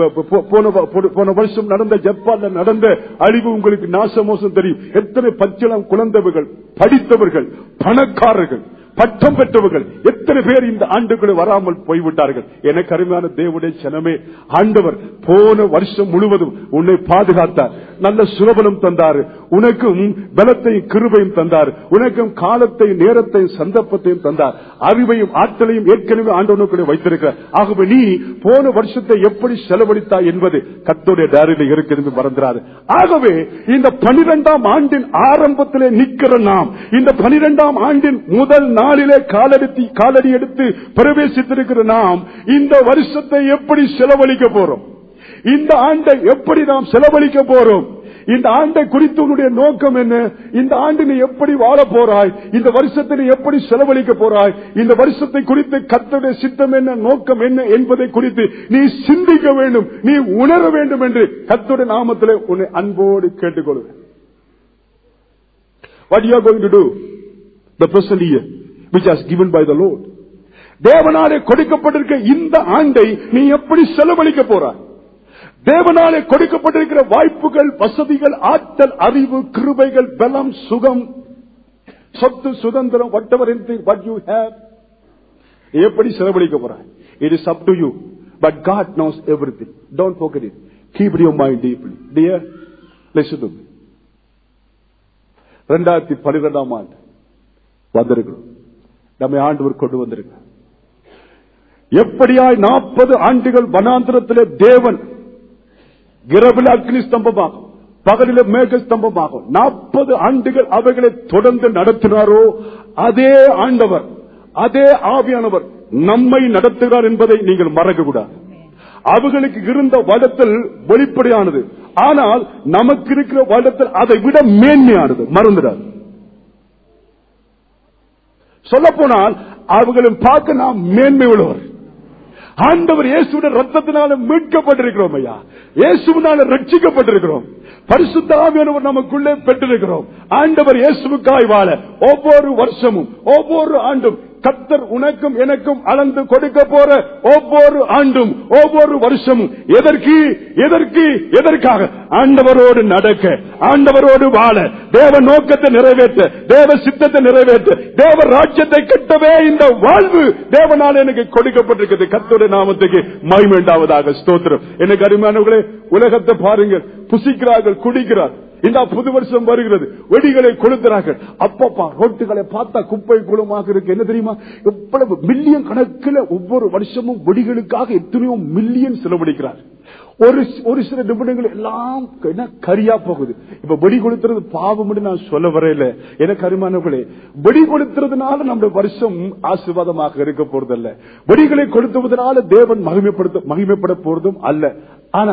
Speaker 1: போன போன- போன வருஷம் நடந்த ஜப்பான்ல நடந்த அழிவு உங்களுக்கு நாசமோசம் தெரியும் எத்தனை பச்சிலம் குழந்தைகள் படித்தவர்கள் பணக்காரர்கள் பட்டம் பெற்றவர்கள் எத்தனை பேர் இந்த ஆண்டுக்குள் வராமல் போய்விட்டார்கள் எனக்கு அருமையான தேவனுடைய சனமே ஆண்டவர் போன வருஷம் முழுவதும் உன்னை பாதுகாத்தார் நல்ல சுலபலம் தந்தார் உனக்கும் பலத்தையும் கிருபையும் தந்தார் உனக்கும் காலத்தையும் நேரத்தையும் சந்தர்ப்பத்தையும் தந்தார் அறிவையும் ஆற்றலையும் ஏற்கனவே ஆண்டவனுக்குள்ளே வைத்திருக்கிறார் ஆகவே நீ போன வருஷத்தை எப்படி செலவழித்தாய் என்பது கத்தோடைய டைரியில் இருக்கிறது மறந்துடாது ஆகவே இந்த பனிரெண்டாம் ஆண்டின் ஆரம்பத்திலே நிற்கிற நாம் இந்த பனிரெண்டாம் ஆண்டின் முதல் நாளிலே காலடி காலடி எடுத்து பிரவேசித்திருக்கிற நாம் இந்த வருஷத்தை எப்படி செலவழிக்க போறோம் இந்த ஆண்டை எப்படி நாம் செலவழிக்க போறோம் இந்த ஆண்டை குறித்து உன்னுடைய நோக்கம் என்ன இந்த ஆண்டு நீ எப்படி வாழ போறாய் இந்த வருஷத்தை நீ எப்படி செலவழிக்க போறாய் இந்த வருஷத்தை குறித்து கர்த்தருடைய சித்தம் என்ன நோக்கம் என்ன என்பதை குறித்து நீ சிந்திக்க வேண்டும் நீ உணர வேண்டும் என்று கர்த்தருடைய நாமத்திலே உன்னை அன்போடு கேட்டுக்கொள்வேன் What you are going to do the present year which has given by the Lord தேவனாலே கொடுக்கப்பட்டிருக்க இந்த ஆண்டை நீ எப்படி செலவழிக்க போறாய் தேவனாலே கொடுக்கப்பட்டிருக்கிற வாய்ப்புகள் வசதிகள் ஆற்றல் அறிவு கிருபைகள் பலம் சுகம் சொத்து சுதந்திரம் whatever anything what you have நீ எப்படி செலவழிக்க போறாய் it is up to you but god knows everything don't forget it keep it in your mind deeply dear listen to me ரெண்டாயிரத்தி பனிரெண்டாம் ஆண்டு வந்திருக்கிறோம் நம்மை ஆண்டவர் கொண்டு வந்திருக்கிறார் எப்படியாய் நாற்பது ஆண்டுகள் வனாந்திரத்திலே தேவன் இரவில் அக்னி ஸ்தம்பமாகும் பகலில மேக ஸ்தம்பமாகும் நாற்பது ஆண்டுகள் அவைகளை தொடர்ந்து நடத்தினாரோ அதே ஆண்டவர் அதே ஆவியானவர் நம்மை நடத்துகிறார் என்பதை நீங்கள் மறக்க கூடாது அவர்களுக்கு இருந்த வடத்தில் வெளிப்படையானது ஆனால் நமக்கு இருக்கிற வடத்தில் அதை விட மேன்மையானது மறந்துடாது சொல்ல போனால் அவர்களும் பார்க்க நாம் மேன்மை உள்ளவர் ஆண்டவர் இயேசுடைய ரத்தத்தினால மீட்கப்பட்டிருக்கிறோம் ஐயா இயேசுவினால ரட்சிக்கப்பட்டிருக்கிறோம் பரிசுத்த ஆவியானவர் நமக்குள்ளே பெற்றிருக்கிறோம் ஆண்டவர் இயேசுவுக்காய் வாழ ஒவ்வொரு வருஷமும் ஒவ்வொரு ஆண்டும் கத்தர் உனக்கும் எனக்கும் அளந்து கொடுக்க போற ஒவ்வொரு ஆண்டும் ஒவ்வொரு வருஷமும் எதற்கு எதற்கு எதற்காக ஆண்டவரோடு நடக்க ஆண்டவரோடு வாழ தேவ நோக்கத்தை நிறைவேற்ற தேவ சித்தத்தை நிறைவேற்ற தேவ ராஜ்யத்தை கட்டவே இந்த வாழ்வு தேவனால் எனக்கு கொடுக்கப்பட்டிருக்கிறது கத்தோட நாமத்துக்கு மகிமைண்டாவதாக ஸ்தோத்திரம் எனக்கு அருமையானவர்களே உலகத்தை பாருங்கள் புசிக்கிறார்கள் குடிக்கிறார் இந்த புது வருஷம் வருகிறது வெடிகளை கொளுத்துறார்கள் அப்பப்பா ரோட்டுகளை பார்த்தா குப்பை குளமாக இருக்கு என்ன தெரியுமா எவ்வளவு மில்லியன் கணக்கில் ஒவ்வொரு வருஷமும் வெடிகளுக்காக எத்தனையோ மில்லியன் செலவழிக்கிறார் ஒரு ஒரு சில நிமிடங்கள் எல்லாம் என்ன கரியா போகுது இப்ப வெடி கொளுத்துறது பாவம் நான் சொல்ல வரையில எனக்கு அருமானவர்களே வெடி கொளுத்துறதுனால நம்முடைய வருஷம் ஆசீர்வாதமாக இருக்க போறதல்ல வெடிகளை கொளுத்துவதனால தேவன் மகிமைப்படுத்த மகிமைப்பட போறதும் அல்ல ஆனால்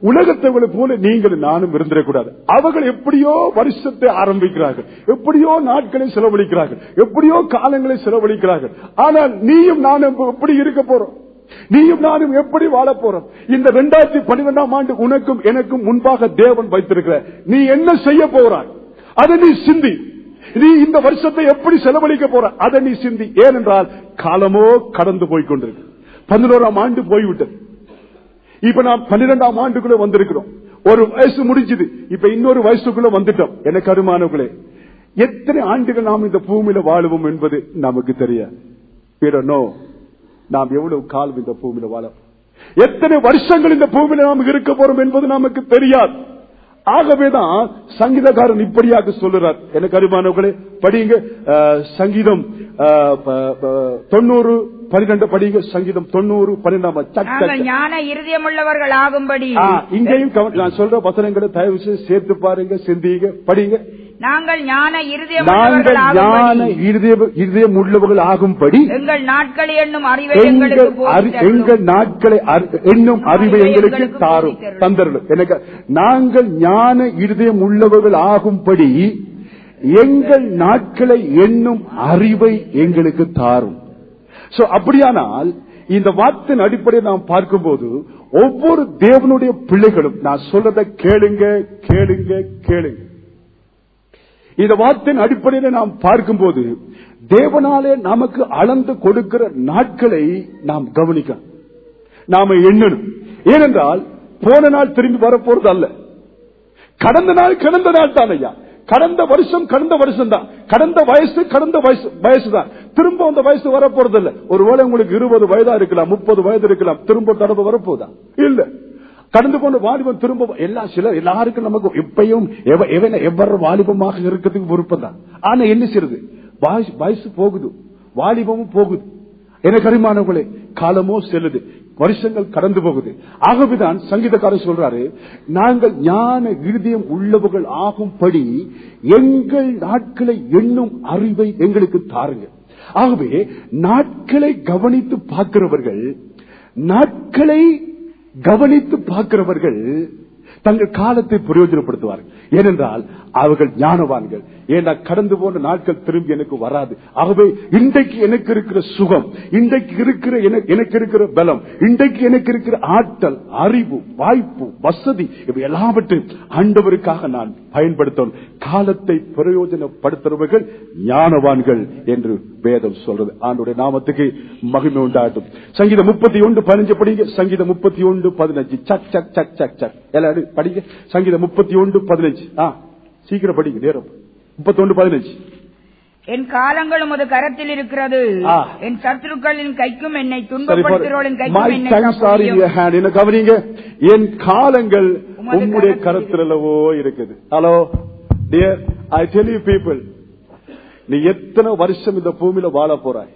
Speaker 1: உலகத்தவர்களை போல நீங்கள் நானும் இருந்திடக்கூடாது அவர்கள் எப்படியோ வருஷத்தை ஆரம்பிக்கிறார்கள் எப்படியோ நாட்களை செலவழிக்கிறார்கள் எப்படியோ காலங்களை செலவழிக்கிறார்கள் ஆனால் நீயும் நானும் எப்படி இருக்க போறோம் நீயும் நானும் எப்படி வாழ போறோம் இந்த இரண்டாயிரத்தி பன்னிரெண்டாம் ஆண்டு உனக்கும் எனக்கும் முன்பாக தேவன் வைத்திருக்கிற நீ என்ன செய்ய போறாய் அதை நீ சிந்தி நீ இந்த வருஷத்தை எப்படி செலவழிக்க போற அதை நீ சிந்தி ஏனென்றால் காலமோ கடந்து போய் கொண்டிருக்கு பதினோராம் ஆண்டு போய்விட்டது இப்ப நாம் பன்னிரெண்டாம் ஆண்டுக்குள்ள வந்திருக்கிறோம் ஒரு வயசு முடிஞ்சது இப்ப இன்னொரு வயசுக்குள்ள வந்துட்டோம் எனக்கு அருமானவர்களே எத்தனை ஆண்டுகள் நாம் இந்த பூமியில வாழுவோம் என்பது நமக்கு தெரியாது நோ நாம் எவ்வளவு காலம் இந்த பூமியில வாழ எத்தனை வருஷங்கள் இந்த பூமியில நாம் இருக்க போறோம் என்பது நமக்கு தெரியாது ஆகவேதான் சங்கீதக்காரன் இப்படியாக சொல்லுறார் எனக்கு அருமானவர்களே படிங்க அஹ், சங்கீதம் அஹ், ப- ப- தொண்ணூறு பன்னிரெண்டு படிங்க சங்கீதம் தொண்ணூறு பன்னிரெண்டாம் சக், சக்,
Speaker 2: நாங்கள்
Speaker 1: சக்.
Speaker 2: ஞான இருதயமுள்ளவர்கள் ஆகும்படி
Speaker 1: ஆ, இங்கேயும் கவ- நான் சொல்ற வசனங்களை தயவு செய்து சேர்த்து பாருங்க சிந்திங்க படிங்க
Speaker 2: நாங்கள் ஞான
Speaker 1: நாங்கள்
Speaker 2: இருதயமுள்ளவர்கள்
Speaker 1: ஞான
Speaker 2: ஆகும்படி
Speaker 1: இருதய- இருதயம் உள்ளவர்கள் ஆகும்படி
Speaker 2: எங்கள் நாட்கள் என்னும் அறிவை
Speaker 1: எங்கள்
Speaker 2: எங்களுக்கு
Speaker 1: அறி-
Speaker 2: போதித்தருளும்.
Speaker 1: எங்கள் நாட்களை அறி- என்னும் அறிவை எங்களுக்கு தாரும் தந்தருளும் எனக்கு நாங்கள் ஞான இருதயம் உள்ளவர்கள் ஆகும்படி எங்கள் நாட்களை என்னும் அறிவை எங்களுக்கு தாரும் சோ அப்படியானால் இந்த வார்த்தையின் அடிப்படையை நாம் பார்க்கும்போது ஒவ்வொரு தேவனுடைய பிள்ளைகளும் நான் சொல்றதை கேளுங்க கேளுங்க கேளுங்க இந்த வார்த்தையின் அடிப்படையில் நாம் பார்க்கும்போது தேவனாலே நமக்கு அளந்து கொடுக்கிற நாட்களை நாம் கவனிக்கணும் நாம எண்ணணும் ஏனென்றால் போன நாள் திரும்பி வரப்போறது அல்ல கடந்த நாள் கடந்த நாள் தான் ஐயா கடந்த வருஷம் கடந்த வருஷம் தான் கடந்த வயசு கடந்த வயசு வயசு தான் திரும்ப அந்த வயசு வரப்போறது இல்ல ஒருவேளை உங்களுக்கு இருபது வயதா இருக்கலாம் முப்பது வயது இருக்கலாம் திரும்ப தடவை வரப்போதா இல்ல கடந்து போன வாலிபம் திரும்ப எல்லா சில எல்லாருக்கும் நமக்கு இப்பயும் எவ- எவன எவ்வளவு வாலிபமாக இருக்கிறதுக்கு விருப்பம் தான் ஆனா என்ன செய்யுது வயசு வயசு போகுது வாலிபமும் போகுது எனக்கு அறிமானவர்களே காலமோ செல்லுது வருஷங்கள் கடந்து போகுது ஆகவேதான் சங்கீதக்காரர் சொல்றாரு நாங்கள் ஞான இருதயம் உள்ளவர்கள் ஆகும்படி எங்கள் நாட்களை எண்ணும் அறிவை எங்களுக்கு தாருங்க ஆகவே நாட்களை கவனித்து பார்க்கிறவர்கள் நாட்களை கவனித்து பார்க்கிறவர்கள் தங்கள் காலத்தை பிரயோஜனப்படுத்துவார்கள் ஏனென்றால் அவர்கள் ஞானவான்கள் ஏன்னா கடந்து போன நாட்கள் திரும்பி எனக்கு வராது ஆகவே இன்றைக்கு எனக்கு இருக்கிற சுகம் இன்றைக்கு இருக்கிற எனக்கு- எனக்கு இருக்கிற பலம் இன்றைக்கு எனக்கு இருக்கிற ஆற்றல் அறிவு வாய்ப்பு வசதி இவை எல்லாவற்றையும் ஆண்டவருக்காக நான் பயன்படுத்தணும் காலத்தை பிரயோஜனப்படுத்துறவர்கள் ஞானவான்கள் என்று வேதம் சொல்றது ஆண்டுடைய நாமத்துக்கு மகிமை உண்டாட்டும் சங்கீதம் முப்பத்தி ஒன்று பதினஞ்சு படிங்க சங்கீதம் முப்பத்தி ஒன்று பதினஞ்சு சக் சக் சக் சக் சக் எல்லாரும் படிங்க சங்கீதம் முப்பத்தி ஒன்று பதினஞ்சு ஆ சீக்கிரம் படிங்க நேரம் முப்பத்தி ஒன்று பதினஞ்சு
Speaker 2: என் காலங்கள் உமது கரத்தில் இருக்கிறது
Speaker 1: ஆ.
Speaker 2: என் சத்துருக்களின் கைக்கும் என்னை
Speaker 1: சரி
Speaker 2: துன்பப்படுத்துகிறவர்களின்
Speaker 1: மை
Speaker 2: கைக்கும் என்னை
Speaker 1: டைம்ஸ் ஆர் இன்
Speaker 2: தப்புவியும்.
Speaker 1: ஹேண்ட் என்ன கவனிங்க என் காலங்கள்
Speaker 2: உமது
Speaker 1: உம்முடைய
Speaker 2: கரத்தில்
Speaker 1: கரத்திலவோ இருக்குது hello dear I tell you people நீ எத்தனை வருஷம் இந்த பூமியில வாழ போறாய்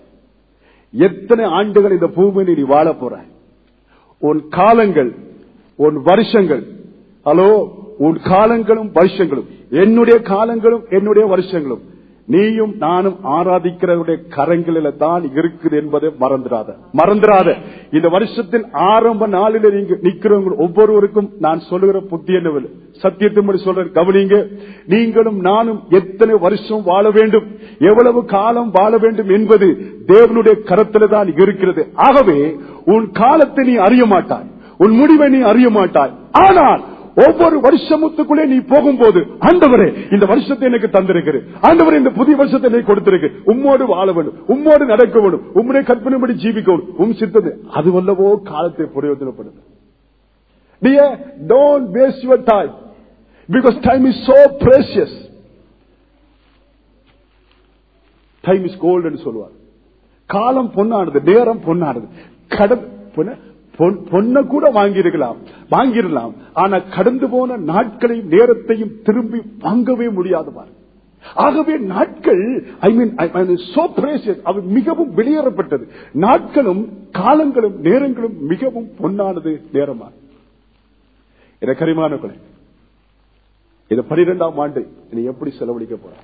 Speaker 1: எத்தனை ஆண்டுகள் இந்த பூமியில நீ வாழ போறாய் உன் காலங்கள் உன் வருஷங்கள் ஹலோ உன் காலங்களும் வருஷங்களும் என்னுடைய காலங்களும் என்னுடைய வருஷங்களும் நீயும் நானும் ஆராதிக்கிறவருடைய கரங்களில தான் இருக்குது என்பதை மறந்துடாத மறந்துடாத இந்த வருஷத்தின் ஆரம்ப நாளில நீங்க நிக்கிறவங்க ஒவ்வொருவருக்கும் நான் சொல்லுகிற புத்தி என்னவில்லை சத்தியத்தின்படி சொல்ற கவனிங்க நீங்களும் நானும் எத்தனை வருஷம் வாழ வேண்டும் எவ்வளவு காலம் வாழ வேண்டும் என்பது தேவனுடைய கரத்தில தான் இருக்கிறது ஆகவே உன் காலத்தை நீ அறிய மாட்டாய் உன் முடிவை நீ அறிய மாட்டாய் ஆனால் ஒவ்வொரு வருஷமுத்துக்குள்ளே நீ போகும்போது ஆண்டவரே இந்த வருஷத்தை எனக்கு தந்திருக்கிறது ஆண்டவரே இந்த புதிய வருஷத்தை நீ கொடுத்திருக்கு உம்மோடு வாழ வேண்டும் உம்மோடு நடக்க வேண்டும் உம்முடைய கற்பனைப்படி ஜீவிக்கணும் உம் சித்தது அது வல்லவோ காலத்தை பிரயோஜனப்படுது Dear, don't waste your time because time is so precious. Time is gold சொல்லுவார் காலம் பொன்னானது நேரம் பொன்னானது கடன் பொன்ன- பொன்- பொன்னை கூட வாங்கியிருக்கலாம் வாங்கிடலாம் ஆனா கடந்து போன நாட்களையும் நேரத்தையும் திரும்பி வாங்கவே முடியாதவார் ஆகவே நாட்கள் ஐ மீன் சோ பிரேசியஸ் அவை மிகவும் வெளியேறப்பட்டது நாட்களும் காலங்களும் நேரங்களும் மிகவும் பொன்னானது நேரமா என கரிமானங்களே இது பனிரெண்டாம் ஆண்டு நீ எப்படி செலவழிக்க போற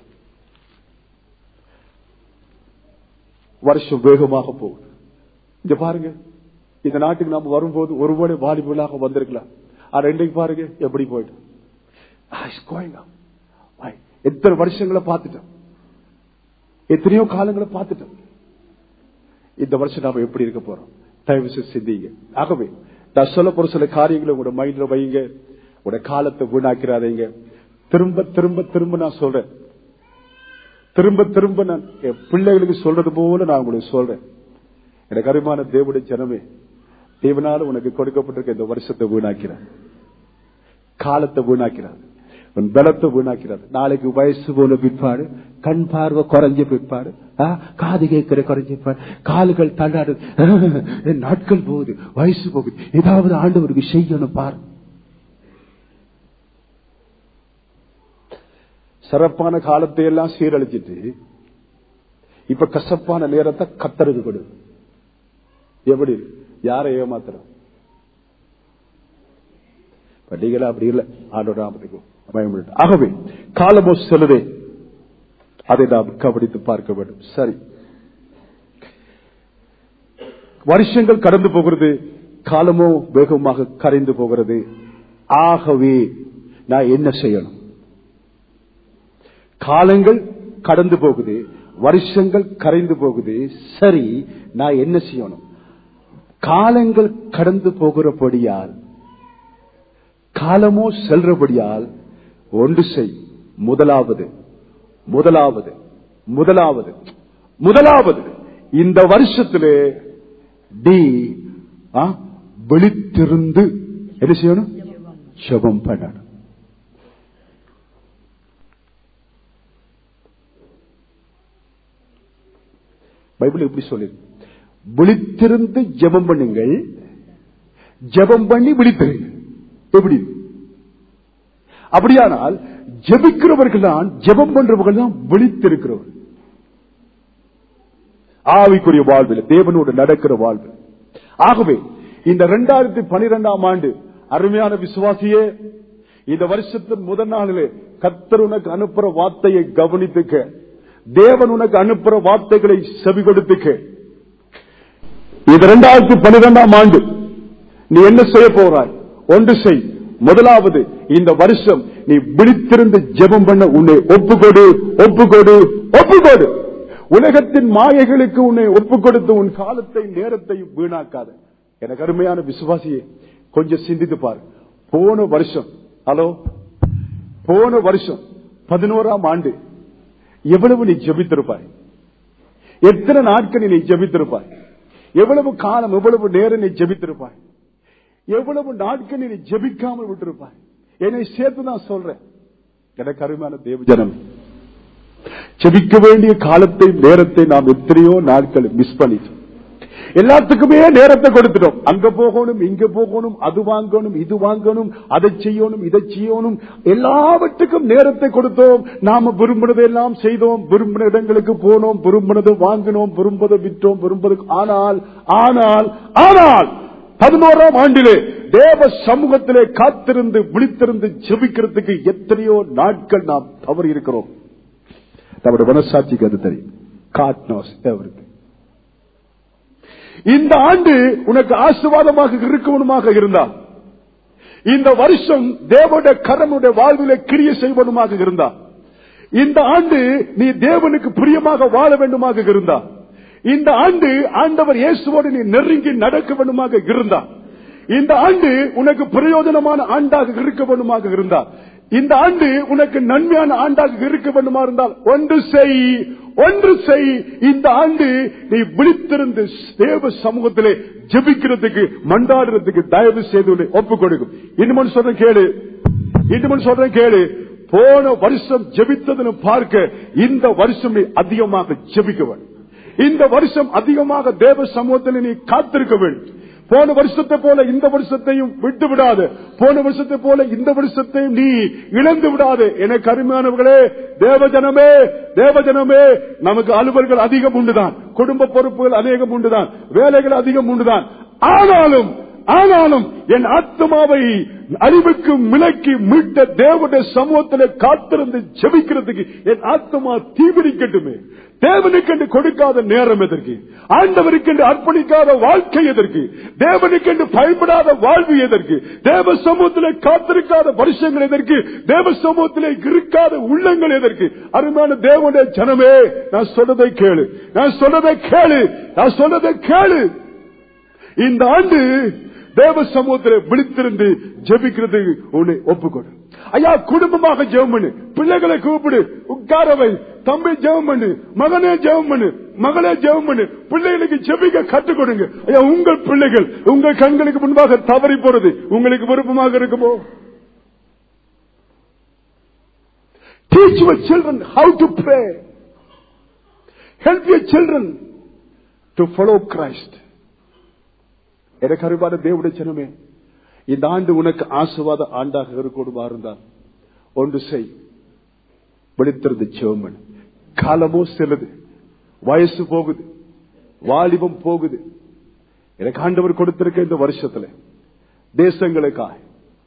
Speaker 1: வருஷம் வேகமாக போகுது இங்க பாருங்க இந்த நாட்டுக்கு நாம வரும்போது ஒருவேளை வாலிபர்களாக வந்திருக்கலாம் ஆனா இன்றைக்கு பாருங்க எப்படி போயிட்டு Ah, it's going on. Why? எத்தனை வருஷங்களை பார்த்துட்டோம் எத்தனையோ காலங்களை பார்த்துட்டோம் இந்த வருஷம் நாம எப்படி இருக்க போறோம் தயவு செய்து சிந்திங்க ஆகவே நான் சொல்ல போற சில காரியங்களை உங்களோட மைண்ட்ல வைங்க உங்களோட காலத்தை வீணாக்கிறாதீங்க திரும்ப திரும்ப திரும்ப நான் சொல்றேன் திரும்ப திரும்ப நான் என் பிள்ளைகளுக்கு சொல்றது போல நான் உங்களுக்கு சொல்றேன் எனக்கு அருமான தேவனுடைய ஜனமே தேவனால உனக்கு கொடுக்கப்பட்டிருக்க இந்த வருஷத்தை வீணாக்கிறார் காலத்தை வீணாக்கிறார் உன் பலத்தை வீணாக்கிறார் நாளைக்கு வயசு போன பிற்பாடு கண் பார்வை குறைஞ்ச பிற்பாடு ஆ, காது கேட்கிற குறைஞ்ச பிற்பாடு கால்கள் தள்ளாடு என் நாட்கள் போகுது வயசு போகுது ஏதாவது ஆண்டவருக்கு செய்யணும் பாரு சிறப்பான காலத்தை எல்லாம் சீரழிச்சிட்டு இப்ப கசப்பான நேரத்தை கத்தருக்கு கொடு எப்படி யாரை ஏமாத்துறோம் இப்ப நீங்களா அப்படி இல்லை ஆண்டோட நாமத்துக்கு பயன்படுத்த ஆகவே காலமோ செல்லுதே அதை நாம் கவனித்து பார்க்க வேண்டும் சரி வருஷங்கள் கடந்து போகிறது காலமோ வேகமாக கரைந்து போகிறது ஆகவே நான் என்ன செய்யணும் காலங்கள் கடந்து போகுது வருஷங்கள் கரைந்து போகுது சரி நான் என்ன செய்யணும் காலங்கள் கடந்து போகிறபடியால் காலமோ செல்றபடியால் ஒன்று செய் முதலாவது முதலாவது முதலாவது முதலாவது இந்த வருஷத்திலே டி ஆ, விழித்திருந்து என்ன செய்யணும் ஜெபம் பண்ணணும் பைபிள் எப்படி சொல்லி விழித்திருந்து ஜெபம் பண்ணுங்கள் ஜெபம் பண்ணி விழித்திருங்க எப்படி அப்படியானால் ஜெபிக்கிறவர்கள் தான் ஜெபம் பண்றவர்கள் தான் விழித்திருக்கிறவர்கள் ஆவிக்குரிய வாழ்வில் தேவனோடு நடக்கிற வாழ்வு ஆகவே இந்த இரண்டாயிரத்தி பனிரெண்டாம் ஆண்டு அருமையான விசுவாசியே இந்த வருஷத்தின் முதல் நாளிலே கத்தர் உனக்கு அனுப்புற வார்த்தையை கவனித்துக்க தேவன் உனக்கு அனுப்புற வார்த்தைகளை செவி கொடுத்துக்க இது இரண்டாயிரத்தி பனிரெண்டாம் ஆண்டு நீ என்ன செய்ய போறாய் ஒன்று செய் முதலாவது இந்த வருஷம் நீ விழித்திருந்து ஜெபம் பண்ண உன்னை ஒப்புக்கொடு ஒப்புக்கொடு ஒப்புக்கொடு உலகத்தின் மாயைகளுக்கு உன்னை ஒப்புக் கொடுத்து உன் காலத்தை நேரத்தை வீணாக்காத எனக்கு அருமையான விசுவாசியை கொஞ்சம் சிந்தித்து பாரு போன வருஷம் ஹலோ போன வருஷம் பதினோராம் ஆண்டு எவ்வளவு நீ ஜெபித்திருப்பாய் எத்தனை நாட்கள் நீ ஜெபித்திருப்பாய் எவ்வளவு காலம் எவ்வளவு நேரம் நீ ஜெபித்திருப்பாய் எவ்வளவு நாட்கள் நீ ஜெபிக்காமல் விட்டிருப்பாய் என்னை சேர்த்து நான் சொல்றேன் எனக்கு அருமையான தேவஜனம் ஜெபிக்க வேண்டிய காலத்தை நேரத்தை நாம் எத்தனையோ நாட்கள் மிஸ் பண்ணிட்டோம் எல்லாத்துக்குமே நேரத்தை கொடுத்துட்டோம் அங்க போகணும் இங்க போகணும் அது வாங்கணும் இது வாங்கணும் அதை செய்யணும் இதை செய்யணும் எல்லாவற்றுக்கும் நேரத்தை கொடுத்தோம் நாம விரும்பினதை எல்லாம் செய்தோம் விரும்பின இடங்களுக்கு போனோம் விரும்பினதை வாங்கினோம் விரும்பதை விற்றோம் விரும்பது ஆனால் ஆனால் ஆனால் பதினோராம் ஆண்டிலே தேவ சமூகத்திலே காத்திருந்து விழித்திருந்து ஜெபிக்கிறதுக்கு எத்தனையோ நாட்கள் நாம் தவறி இருக்கிறோம் நம்முடைய மனசாட்சிக்கு அது தெரியும் காட் நோஸ் எவருக்கு இந்த ஆண்டு உனக்கு ஆசீர்வாதமாக இருக்கணுமாக இருந்தால் இந்த வருஷம் தேவனுடைய கரனுடைய வாழ்விலே கிரிய செய்வனுமாக இருந்தா இந்த ஆண்டு நீ தேவனுக்கு பிரியமாக வாழ வேண்டுமாக இருந்தா இந்த ஆண்டு ஆண்டவர் இயேசுவோடு நீ நெருங்கி நடக்க வேண்டுமாக இருந்தா இந்த ஆண்டு உனக்கு பிரயோஜனமான ஆண்டாக இருக்க வேண்டுமாக இருந்தா இந்த ஆண்டு உனக்கு நன்மையான ஆண்டாக இருக்க வேண்டுமா இருந்தால் ஒன்று செய் ஒன்று செய் இந்த ஆண்டு நீ விழித்திருந்து தேவ சமூகத்திலே ஜெபிக்கிறதுக்கு மண்டாடுறதுக்கு தயவு செய்து உன்னை ஒப்புக் கொடுக்கும் இன்னும் சொல்றேன் கேளு இன்னும் சொல்றேன் கேளு போன வருஷம் ஜெபித்ததுன்னு பார்க்க இந்த வருஷம் நீ அதிகமாக ஜெபிக்க வேண்டும் இந்த வருஷம் அதிகமாக தேவ சமூகத்தில் நீ காத்திருக்க வேண்டும் போன வருஷத்தை போல இந்த வருஷத்தையும் விட்டு விடாது போன வருஷத்தை போல இந்த வருஷத்தையும் நீ இழந்து விடாது எனக்கு அருமையானவர்களே தேவஜனமே தேவஜனமே நமக்கு அலுவல்கள் அதிகம் உண்டுதான் குடும்ப பொறுப்புகள் அநேகம் உண்டுதான் வேலைகள் அதிகம் உண்டுதான் ஆனாலும் ஆனாலும் என் ஆத்மாவை அழிவுக்கு மிளக்கி மீட்ட தேவனுடைய சமூகத்தில் காத்திருந்து ஜெபிக்கிறதுக்கு என் ஆத்மா தீவிரிக்கட்டுமே தேவனுக்கென்று கொடுக்காத நேரம் எதற்கு ஆண்டவருக்கென்று அர்ப்பணிக்காத வாழ்க்கை எதற்கு தேவனுக்கென்று பயன்படாத வாழ்வு எதற்கு தேவ சமூகத்திலே காத்திருக்காத வருஷங்கள் எதற்கு தேவ சமூகத்திலே இருக்காத உள்ளங்கள் எதற்கு அருமையான தேவனுடைய ஜனமே நான் சொன்னதை கேளு நான் சொன்னதை கேளு நான் சொன்னதை கேளு இந்த ஆண்டு தேவ சமூகத்தில் விழித்திருந்து ஜெபிக்கிறது உன்னை ஒப்புக்கொடு ஐயா குடும்பமாக ஜெபம் பண்ணு பிள்ளைகளை கூப்பிடு உட்காரவை தம்பி ஜெபம் பண்ணு மகனே ஜெபம் பண்ணு மகளே ஜெபம் பண்ணு பிள்ளைகளுக்கு ஜெபிக்க கற்றுக் கொடுங்க ஐயா உங்கள் பிள்ளைகள் உங்கள் கண்களுக்கு முன்பாக தவறி போறது உங்களுக்கு விருப்பமாக இருக்குமோ Teach your children how to pray. Help your children to follow Christ. எனக்கு அறிவாத தேவடைய ஜனமே இந்த ஆண்டு உனக்கு ஆசுவாத ஆண்டாக இருக்கணுமா இருந்தால் ஒன்று செய் விழித்திருந்து சிவமன் காலமோ செல்லுது வயசு போகுது வாலிபம் போகுது எனக்கு ஆண்டவர் கொடுத்திருக்க இந்த வருஷத்துல தேசங்களுக்காய்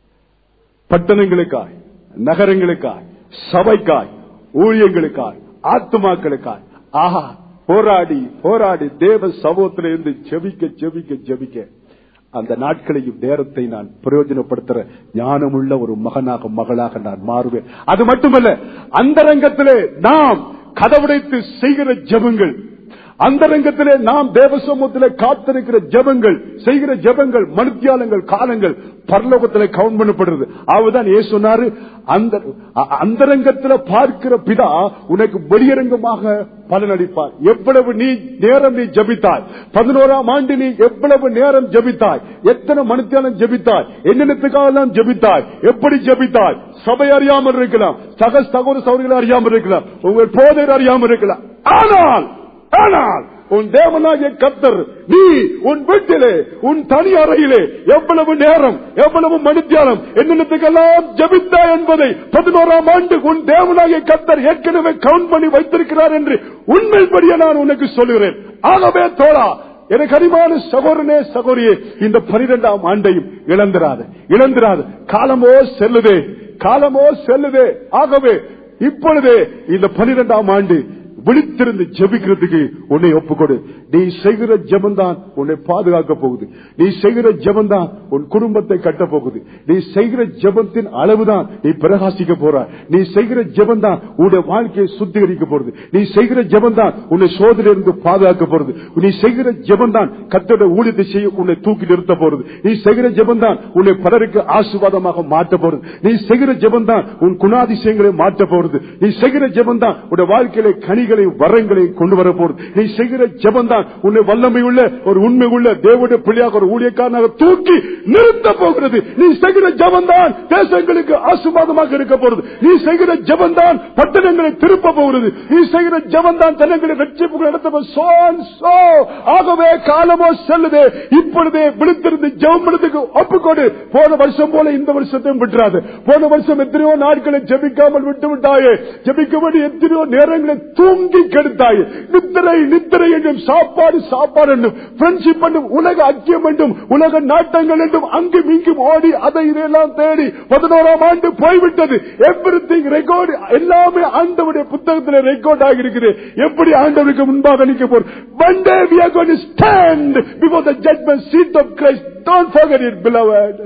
Speaker 1: பட்டணங்களுக்காய் நகரங்களுக்காய் சபைக்காய் ஊழியங்களுக்காய் ஆத்மாக்களுக்காய் ஆஹா போராடி போராடி தேவ சமூகத்தில இருந்து ஜெபிக்க ஜெபிக்க ஜெபிக்க அந்த நாட்களையும் நேரத்தை நான் பிரயோஜனப்படுத்துற ஞானமுள்ள ஒரு மகனாக மகளாக நான் மாறுவேன் அது மட்டுமல்ல அந்த ரங்கத்திலே நாம் கதவுடைத்து செய்கிற ஜெபங்கள் அந்த ரங்கத்திலே நாம் தேவ சமூகத்திலே காத்திருக்கிற ஜெபங்கள் செய்கிற ஜெபங்கள் மனுத்தியாலங்கள் காலங்கள் பரலோகத்திலே கவுண்ட் பண்ணப்படுறது அவதான் ஏ சொன்னாரு அந்த அந்த ரங்கத்தில் பார்க்கிற பிதா உனக்கு வெளியரங்கமாக பலனளிப்பார் எவ்வளவு நீ நேரம் நீ ஜபித்தாய் பதினோராம் ஆண்டு நீ எவ்வளவு நேரம் ஜபித்தாய் எத்தனை மனுத்தியாலம் ஜபித்தாய் என்னென்னத்துக்காக ஜபித்தாய் எப்படி ஜபித்தாய் சபை அறியாமல் இருக்கலாம் சக சகோதர சகோதரிகள் அறியாமல் இருக்கலாம் உங்கள் போதையர் அறியாமல் இருக்கலாம் ஆனால் ஆனால் உன் தேவனாகிய கத்தர் நீ உன் வீட்டிலே உன் தனி அறையிலே எவ்வளவு நேரம் எவ்வளவு மணித்தியாலம் என்னென்னத்துக்கெல்லாம் ஜபித்தா என்பதை பதினோராம் ஆண்டு உன் தேவனாகிய கத்தர் ஏற்கனவே கவுண்ட் பண்ணி வைத்திருக்கிறார் என்று உண்மைப்படியே நான் உனக்கு சொல்லுகிறேன் ஆகவே தோழா எனக்கு அறிமான சகோதரனே சகோரியே இந்த பனிரெண்டாம் ஆண்டையும் இழந்திராது இழந்திராது காலமோ செல்லுதே காலமோ செல்லுதே ஆகவே இப்பொழுதே இந்த பனிரெண்டாம் ஆண்டு விழித்திருந்து ஜெபிக்கிறதுக்கு உன்னை ஒப்புக்கொடு நீ செய்கிற ஜெபந்தான் உன்னை பாதுகாக்க போகுது நீ செய்கிற ஜெபந்தான் உன் குடும்பத்தை கட்ட போகுது நீ செய்கிற ஜெபத்தின் அளவுதான் நீ பிரகாசிக்க போற நீ செய்கிற ஜெபந்தான் உன்னுடைய வாழ்க்கையை சுத்திகரிக்க போறது நீ செய்கிற ஜெபந்தான் உன்னை சோதனையிலிருந்து பாதுகாக்க போறது நீ செய்கிற ஜெபந்தான் கத்தோட ஊழியத்தை செய்ய உன்னை தூக்கி நிறுத்த போறது நீ செய்கிற ஜெபந்தான் உன்னை பலருக்கு ஆசீர்வாதமாக மாற்ற போறது நீ செய்கிற ஜெபந்தான் உன் குணாதிசயங்களை மாற்ற போறது நீ செய்கிற ஜெபந்தான் உன்னுடைய வாழ்க்கையில கனிகளையும் வரங்களையும் கொண்டு வர போறது நீ செய்கிற ஜெபந்தான் உன்னை வல்லமை உள்ள ஒரு உண்மை உள்ள தேவனுடைய பிள்ளையாக ஒரு ஊழியக்காரனாக தூக்கி நிறுத்த போகிறது நீ செய்கிற ஜெபந்தான் தேசங்களுக்கு ஆசீர்வாதமாக இருக்க போறது நீ செய்கிற ஜெபந்தான் பட்டணங்களை திருப்ப போகிறது நீ செய்கிற ஜெபந்தான் ஜனங்களை வெற்றிப்புகள் நடத்த போ- so and so. ஆகவே காலமோ செல்லுதே இப்பொழுதே விழுத்திருந்து ஜெபம் பண்ணதுக்கு ஒப்புக்கொடு போன வருஷம் போல இந்த வருஷத்தையும் விட்டுறாது போன வருஷம் எத்தனையோ நாட்களை ஜெபிக்காமல் விட்டு விட்டாயே ஜெபிக்க வேண்டிய எத்தனையோ நேரங்களை தூங்கி கெடுத்தாயே நித்திரை நித்திரை என்றும் சாப்பாடு சாப்பாடு என்றும் ஃப்ரெண்ட்ஷிப் என்றும் உலக ஐக்கியம் என்றும் உலக நாட்டங்கள் என்றும் அங்கும் இங்கும் ஓடி அதை இதையெல்லாம் தேடி பதினோராம் ஆண்டு போய்விட்டது எவ்ரி திங் ரெக்கார்டு எல்லாமே ஆண்டவருடைய புத்தகத்தில் ரெக்கார்ட் ஆகி இருக்குது எப்படி ஆண்டவருக்கு முன்பாக நிற்க போறோம் one day we are going to stand before the judgment seat of Christ don't forget it beloved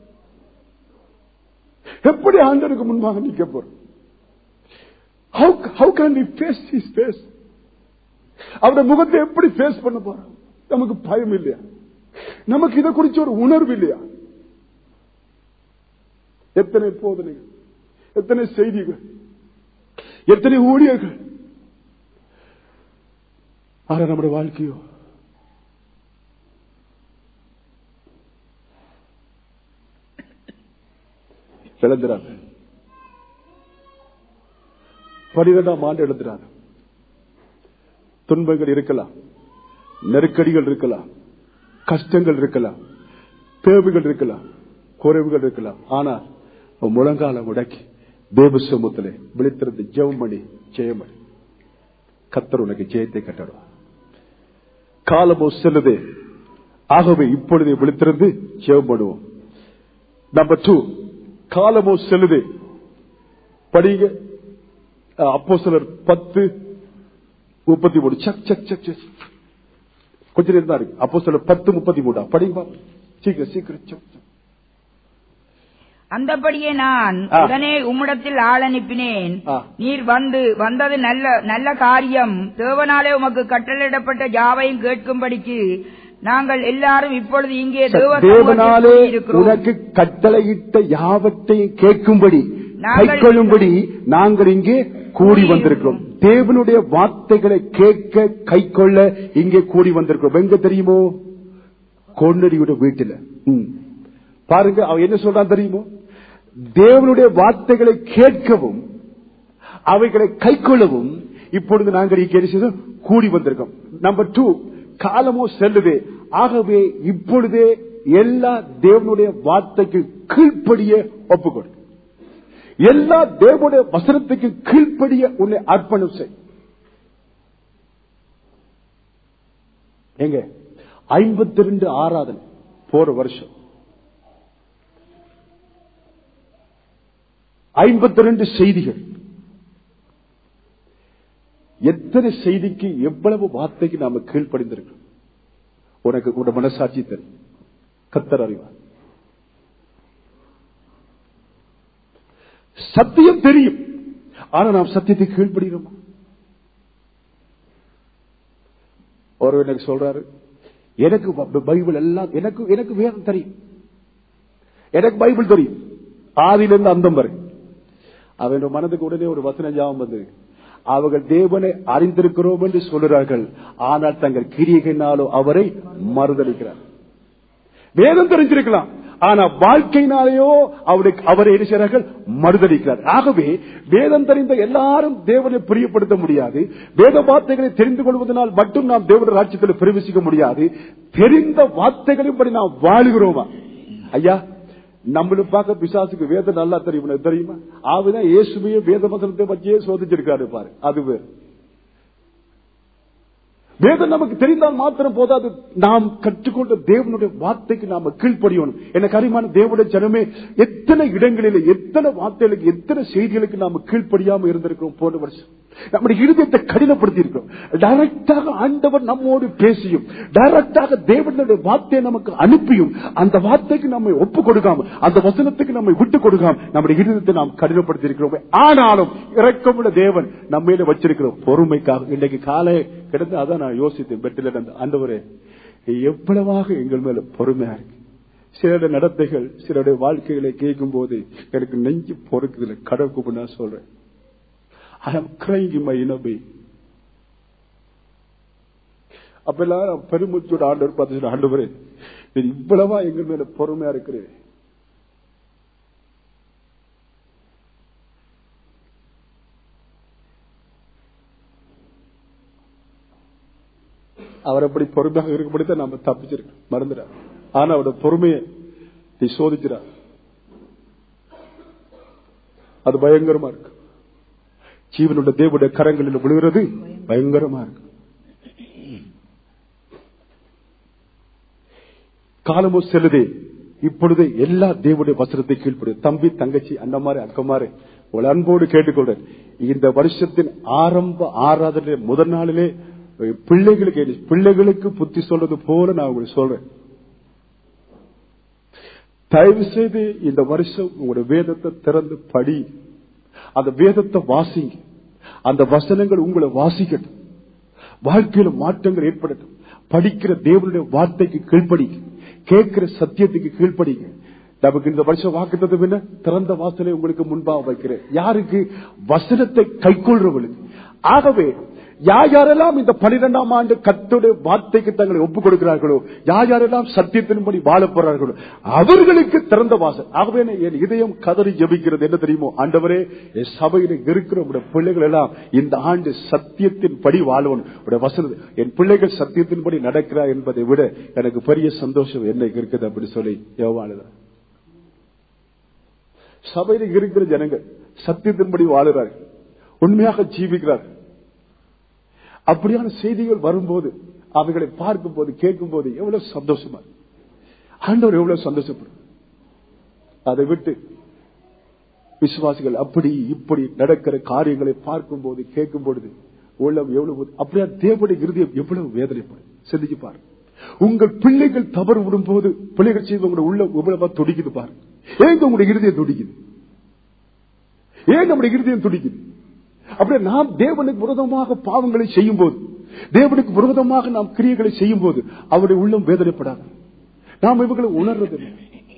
Speaker 1: எப்படி ஆண்டவருக்கு முன்பாக நிற்க போறோம் how how can we face his face அவருடைய முகத்தை எப்படி ஃபேஸ் பண்ண போறோம் நமக்கு பயம் இல்லையா நமக்கு இதை குறிச்சு ஒரு உணர்வு இல்லையா எத்தனை போதனைகள் எத்தனை செய்திகள் எத்தனை ஊழியர்கள் ஆனா நம்முடைய வாழ்க்கையோ இழந்துறாங்க பனிரெண்டாம் ஆண்டு எழுதுறாங்க துன்பங்கள் இருக்கலாம் நெருக்கடிகள் இருக்கலாம் கஷ்டங்கள் இருக்கலாம் தேவைகள் இருக்கலாம் குறைவுகள் இருக்கலாம் ஆனா உன் முழங்கால முடக்கி தேவ சமூகத்திலே விழித்திருந்து ஜெபம் பண்ணி ஜெயமணி கத்தர் உனக்கு ஜெயத்தை கட்டடும் காலமோ செல்லுதே ஆகவே இப்பொழுதே விழித்திருந்து ஜெபம் பண்ணுவோம் நம்பர் டூ காலமோ செல்லுதே படிங்க அப்போ சிலர் பத்து முப்பத்தி மூணு சக் சக் சக் சக் கொஞ்ச நேரம் தான் இருக்கு அப்போ சிலர் பத்து முப்பத்தி மூணா படிங்க பாப்போம். சீக்கிரம் சீக்கிரம் சக், சக்.
Speaker 2: அந்தபடியே நான்
Speaker 1: ஆ.
Speaker 2: உடனே உம்மிடத்தில் ஆள் அனுப்பினேன்
Speaker 1: ஆ.
Speaker 2: நீர் வந்து வந்தது நல்ல நல்ல காரியம் தேவனாலே உமக்கு கட்டளையிடப்பட்ட ஜாவையும் கேட்கும்படிக்கு நாங்கள் எல்லாரும் இப்பொழுது இங்கே தேவ சமூகத்தில்
Speaker 1: தேவனாலே
Speaker 2: கூடியிருக்கிறோம்.
Speaker 1: உனக்கு கட்டளையிட்ட யாவற்றையும் கேட்கும்படி
Speaker 2: நாங்கள்
Speaker 1: கைக்கொள்ளும்படி நாங்கள் இங்கே கூடி வந்திருக்கிறோம் தேவனுடைய வார்த்தைகளை கேட்க கைக்கொள்ள இங்கே கூடி வந்திருக்கிறோம் எங்க தெரியுமோ கொன்னடியோட வீட்டுல ம். பாருங்க அவன் என்ன சொல்றான் தெரியுமோ தேவனுடைய வார்த்தைகளை கேட்கவும் அவைகளை கைக்கொள்ளவும் இப்பொழுது நாங்கள் இங்கே என்ன செய்தோம்? கூடி வந்திருக்கோம் நம்பர் டூ காலமோ செல்லுதே ஆகவே இப்பொழுதே எல்லா தேவனுடைய வார்த்தைக்கு கீழ்ப்படிய ஒப்புக்கொடு எல்லா தேவனுடைய வசனத்துக்கு கீழ்ப்படிய உன்னை அர்ப்பணம் செய் எங்க ஐம்பத்தி ரெண்டு ஆராதனை போற வருஷம் ஐம்பத்தி ரெண்டு செய்திகள் எத்தனை செய்திக்கு எவ்வளவு வார்த்தைக்கு நாம கீழ்ப்படிந்திருக்கோம் உனக்கு உட மனசாட்சி தெரியும் கத்தர் அறிவார் சத்தியம் தெரியும் ஆனா நாம் சத்தியத்தை கீழ்ப்படுகிறோமா ஒரு எனக்கு சொல்றாரு எனக்கு ப- பைபிள் எல்லாம் எனக்கு எனக்கு வேதம் தெரியும் எனக்கு பைபிள் தெரியும் ஆதியிலிருந்து அந்தம் வரை அவன் மனதுக்கு உடனே ஒரு வசன ஜாபம் வந்தது அவர்கள் தேவனை அறிந்திருக்கிறோம் என்று சொல்கிறார்கள் ஆனால் தங்கள் கிரியைகளினாலோ அவரை மறுதளிக்கிறார் வேதம் தெரிஞ்சிருக்கலாம் ஆனா வாழ்க்கையினாலேயோ அவருக்கு அவரை என்ன செய்கிறார்கள் மறுதளிக்கிறார் ஆகவே வேதம் தெரிந்த எல்லாரும் தேவனை பிரியப்படுத்த முடியாது வேத வார்த்தைகளை தெரிந்து கொள்வதனால் மட்டும் நாம் தேவனுடைய ராஜ்யத்தில் பிரவேசிக்க முடியாது தெரிந்த வார்த்தைகளின்படி நாம் வாழுகிறோமா ஐயா நம்மளும் பார்க்க பிசாசுக்கு வேதம் நல்லா தெரியும் உனக்கு தெரியுமா ஆவிதான் இயேசுவையே வேத வசனத்தை வச்சே சோதிச்சிருக்காரு பாரு அது வேறு வேதம் நமக்கு தெரிந்தால் மாத்திரம் போதாது நாம் கற்றுக்கொண்ட தேவனுடைய வார்த்தைக்கு நாம கீழ்ப்படியணும் எனக்கு அறிமான தேவனுடைய ஜனமே எத்தனை இடங்களில் எத்தனை வார்த்தைகளுக்கு எத்தனை செய்திகளுக்கு நாம கீழ்ப்படியாம இருந்திருக்கிறோம் போன வருஷம் நம்முடைய இருதயத்தை கடினப்படுத்தி இருக்கிறோம் டைரக்டாக ஆண்டவர் நம்மோடு பேசியும் டைரக்டாக தேவனுடைய வார்த்தையை நமக்கு அனுப்பியும் அந்த வார்த்தைக்கு நம்மை ஒப்பு கொடுக்காம அந்த வசனத்துக்கு நம்மை விட்டு கொடுக்காம நம்முடைய இருதயத்தை நாம் கடினப்படுத்தி இருக்கிறோம் ஆனாலும் இறக்கமுள்ள தேவன் நம்ம வச்சிருக்கிற பொறுமைக்காக இன்னைக்கு காலை கிடந்து அதான் நான் யோசித்தேன் பெட்டில இருந்து ஆண்டவரே எவ்வளவாக எங்கள் மேல பொறுமையா இருக்கு சிலருடைய நடத்தைகள் சிலருடைய வாழ்க்கைகளை கேட்கும் போது எனக்கு நெஞ்சு பொறுக்குதுல கடவுக்கு நான் சொல்றேன் ஐ am crying in my inner being. அப்பெல்லாம் நான் பெருமூச்சோட ஆண்டவர் பார்த்து சொன்ன, ஆண்டவரே நீர் இவ்வளவா எங்கள் மேல பொறுமையா இருக்கிறேன் அவர் அப்படி பொறுமையாக இருக்கும்படித்தான் நாம தப்பிச்சிருக்கோம் மறந்துடா ஆனா அவரோட பொறுமையை நீ சோதிக்கிறா அது பயங்கரமா இருக்கு ஜீவனுடைய தேவனுடைய கரங்களில் விழுகிறது பயங்கரமா இருக்கு காலமோ செல்லுதே இப்பொழுது எல்லா தேவனுடைய வசனத்தை கீழ்ப்படு தம்பி தங்கச்சி அண்ணமாரு அக்கமாரு உங்களை அன்போடு கேட்டுக்கொள்றேன் இந்த வருஷத்தின் ஆரம்ப ஆராதனை முதல் நாளிலே பிள்ளைகளுக்கு பிள்ளைகளுக்கு புத்தி சொல்றது போல நான் உங்களுக்கு சொல்றேன் தயவு செய்து இந்த வருஷம் உங்களுடைய வேதத்தை திறந்து படி அந்த வேதத்தை வாசிங்க அந்த வசனங்கள் உங்களை வாசிக்கட்டும் வாழ்க்கையில மாற்றங்கள் ஏற்படட்டும் படிக்கிற தேவனுடைய வார்த்தைக்கு கீழ்ப்படிங்க கேட்கிற சத்தியத்துக்கு கீழ்ப்படிங்க நமக்கு இந்த வருஷம் வாக்குத்தது என்ன திறந்த வாசலை உங்களுக்கு முன்பாக வைக்கிறேன் யாருக்கு வசனத்தை கைக்கொள்றவர்களுக்கு ஆகவே யார் யாரெல்லாம் இந்த பனிரெண்டாம் ஆண்டு கத்துடைய வார்த்தைக்கு தங்களை ஒப்புக் கொடுக்கிறார்களோ யார் யாரெல்லாம் சத்தியத்தின்படி வாழ போறார்களோ அவர்களுக்கு திறந்த வாசல் ஆகவே என் இதயம் கதறி ஜபிக்கிறது என்ன தெரியுமோ ஆண்டவரே என் சபையில இருக்கிற உடைய பிள்ளைகள் எல்லாம் இந்த ஆண்டு சத்தியத்தின் படி வாழ்வன் உடைய வசனம் என் பிள்ளைகள் சத்தியத்தின்படி நடக்கிறார் என்பதை விட எனக்கு பெரிய சந்தோஷம் என்ன இருக்குது அப்படி சொல்லி யோவானுதான் சபையில இருக்கிற ஜனங்கள் சத்தியத்தின்படி வாழுறார்கள் உண்மையாக ஜீவிக்கிறார்கள் அப்படியான செய்திகள் வரும்போது அவைகளை பார்க்கும் போது கேட்கும் போது எவ்வளவு சந்தோஷமா இருக்கு. ஆண்டவர் எவ்வளவு சந்தோஷப்படும் அதை விட்டு விசுவாசிகள் அப்படி இப்படி நடக்கிற காரியங்களை பார்க்கும் போது கேட்கும் பொழுது உள்ளம் எவ்வளவு அப்படியா தேவனுடைய இருதயம் எவ்வளவு வேதனைப்படும் சிந்திச்சு பாரு உங்கள் பிள்ளைகள் தவறு விடும் போது பிள்ளைகள் செய்து உங்களுடைய உள்ள எவ்வளவா துடிக்குது பாரு ஏங்க உங்களுடைய இருதயம் துடிக்குது ஏன் நம்முடைய இருதயம் துடிக்குது அப்படியே நாம் தேவனுக்கு விரோதமாக பாவங்களை செய்யும் போது தேவனுக்கு விரோதமாக நாம் கிரியைகளை செய்யும் போது அவருடைய உள்ளம் வேதனைப்படாது நாம் இவர்களை உணர்றதில்லை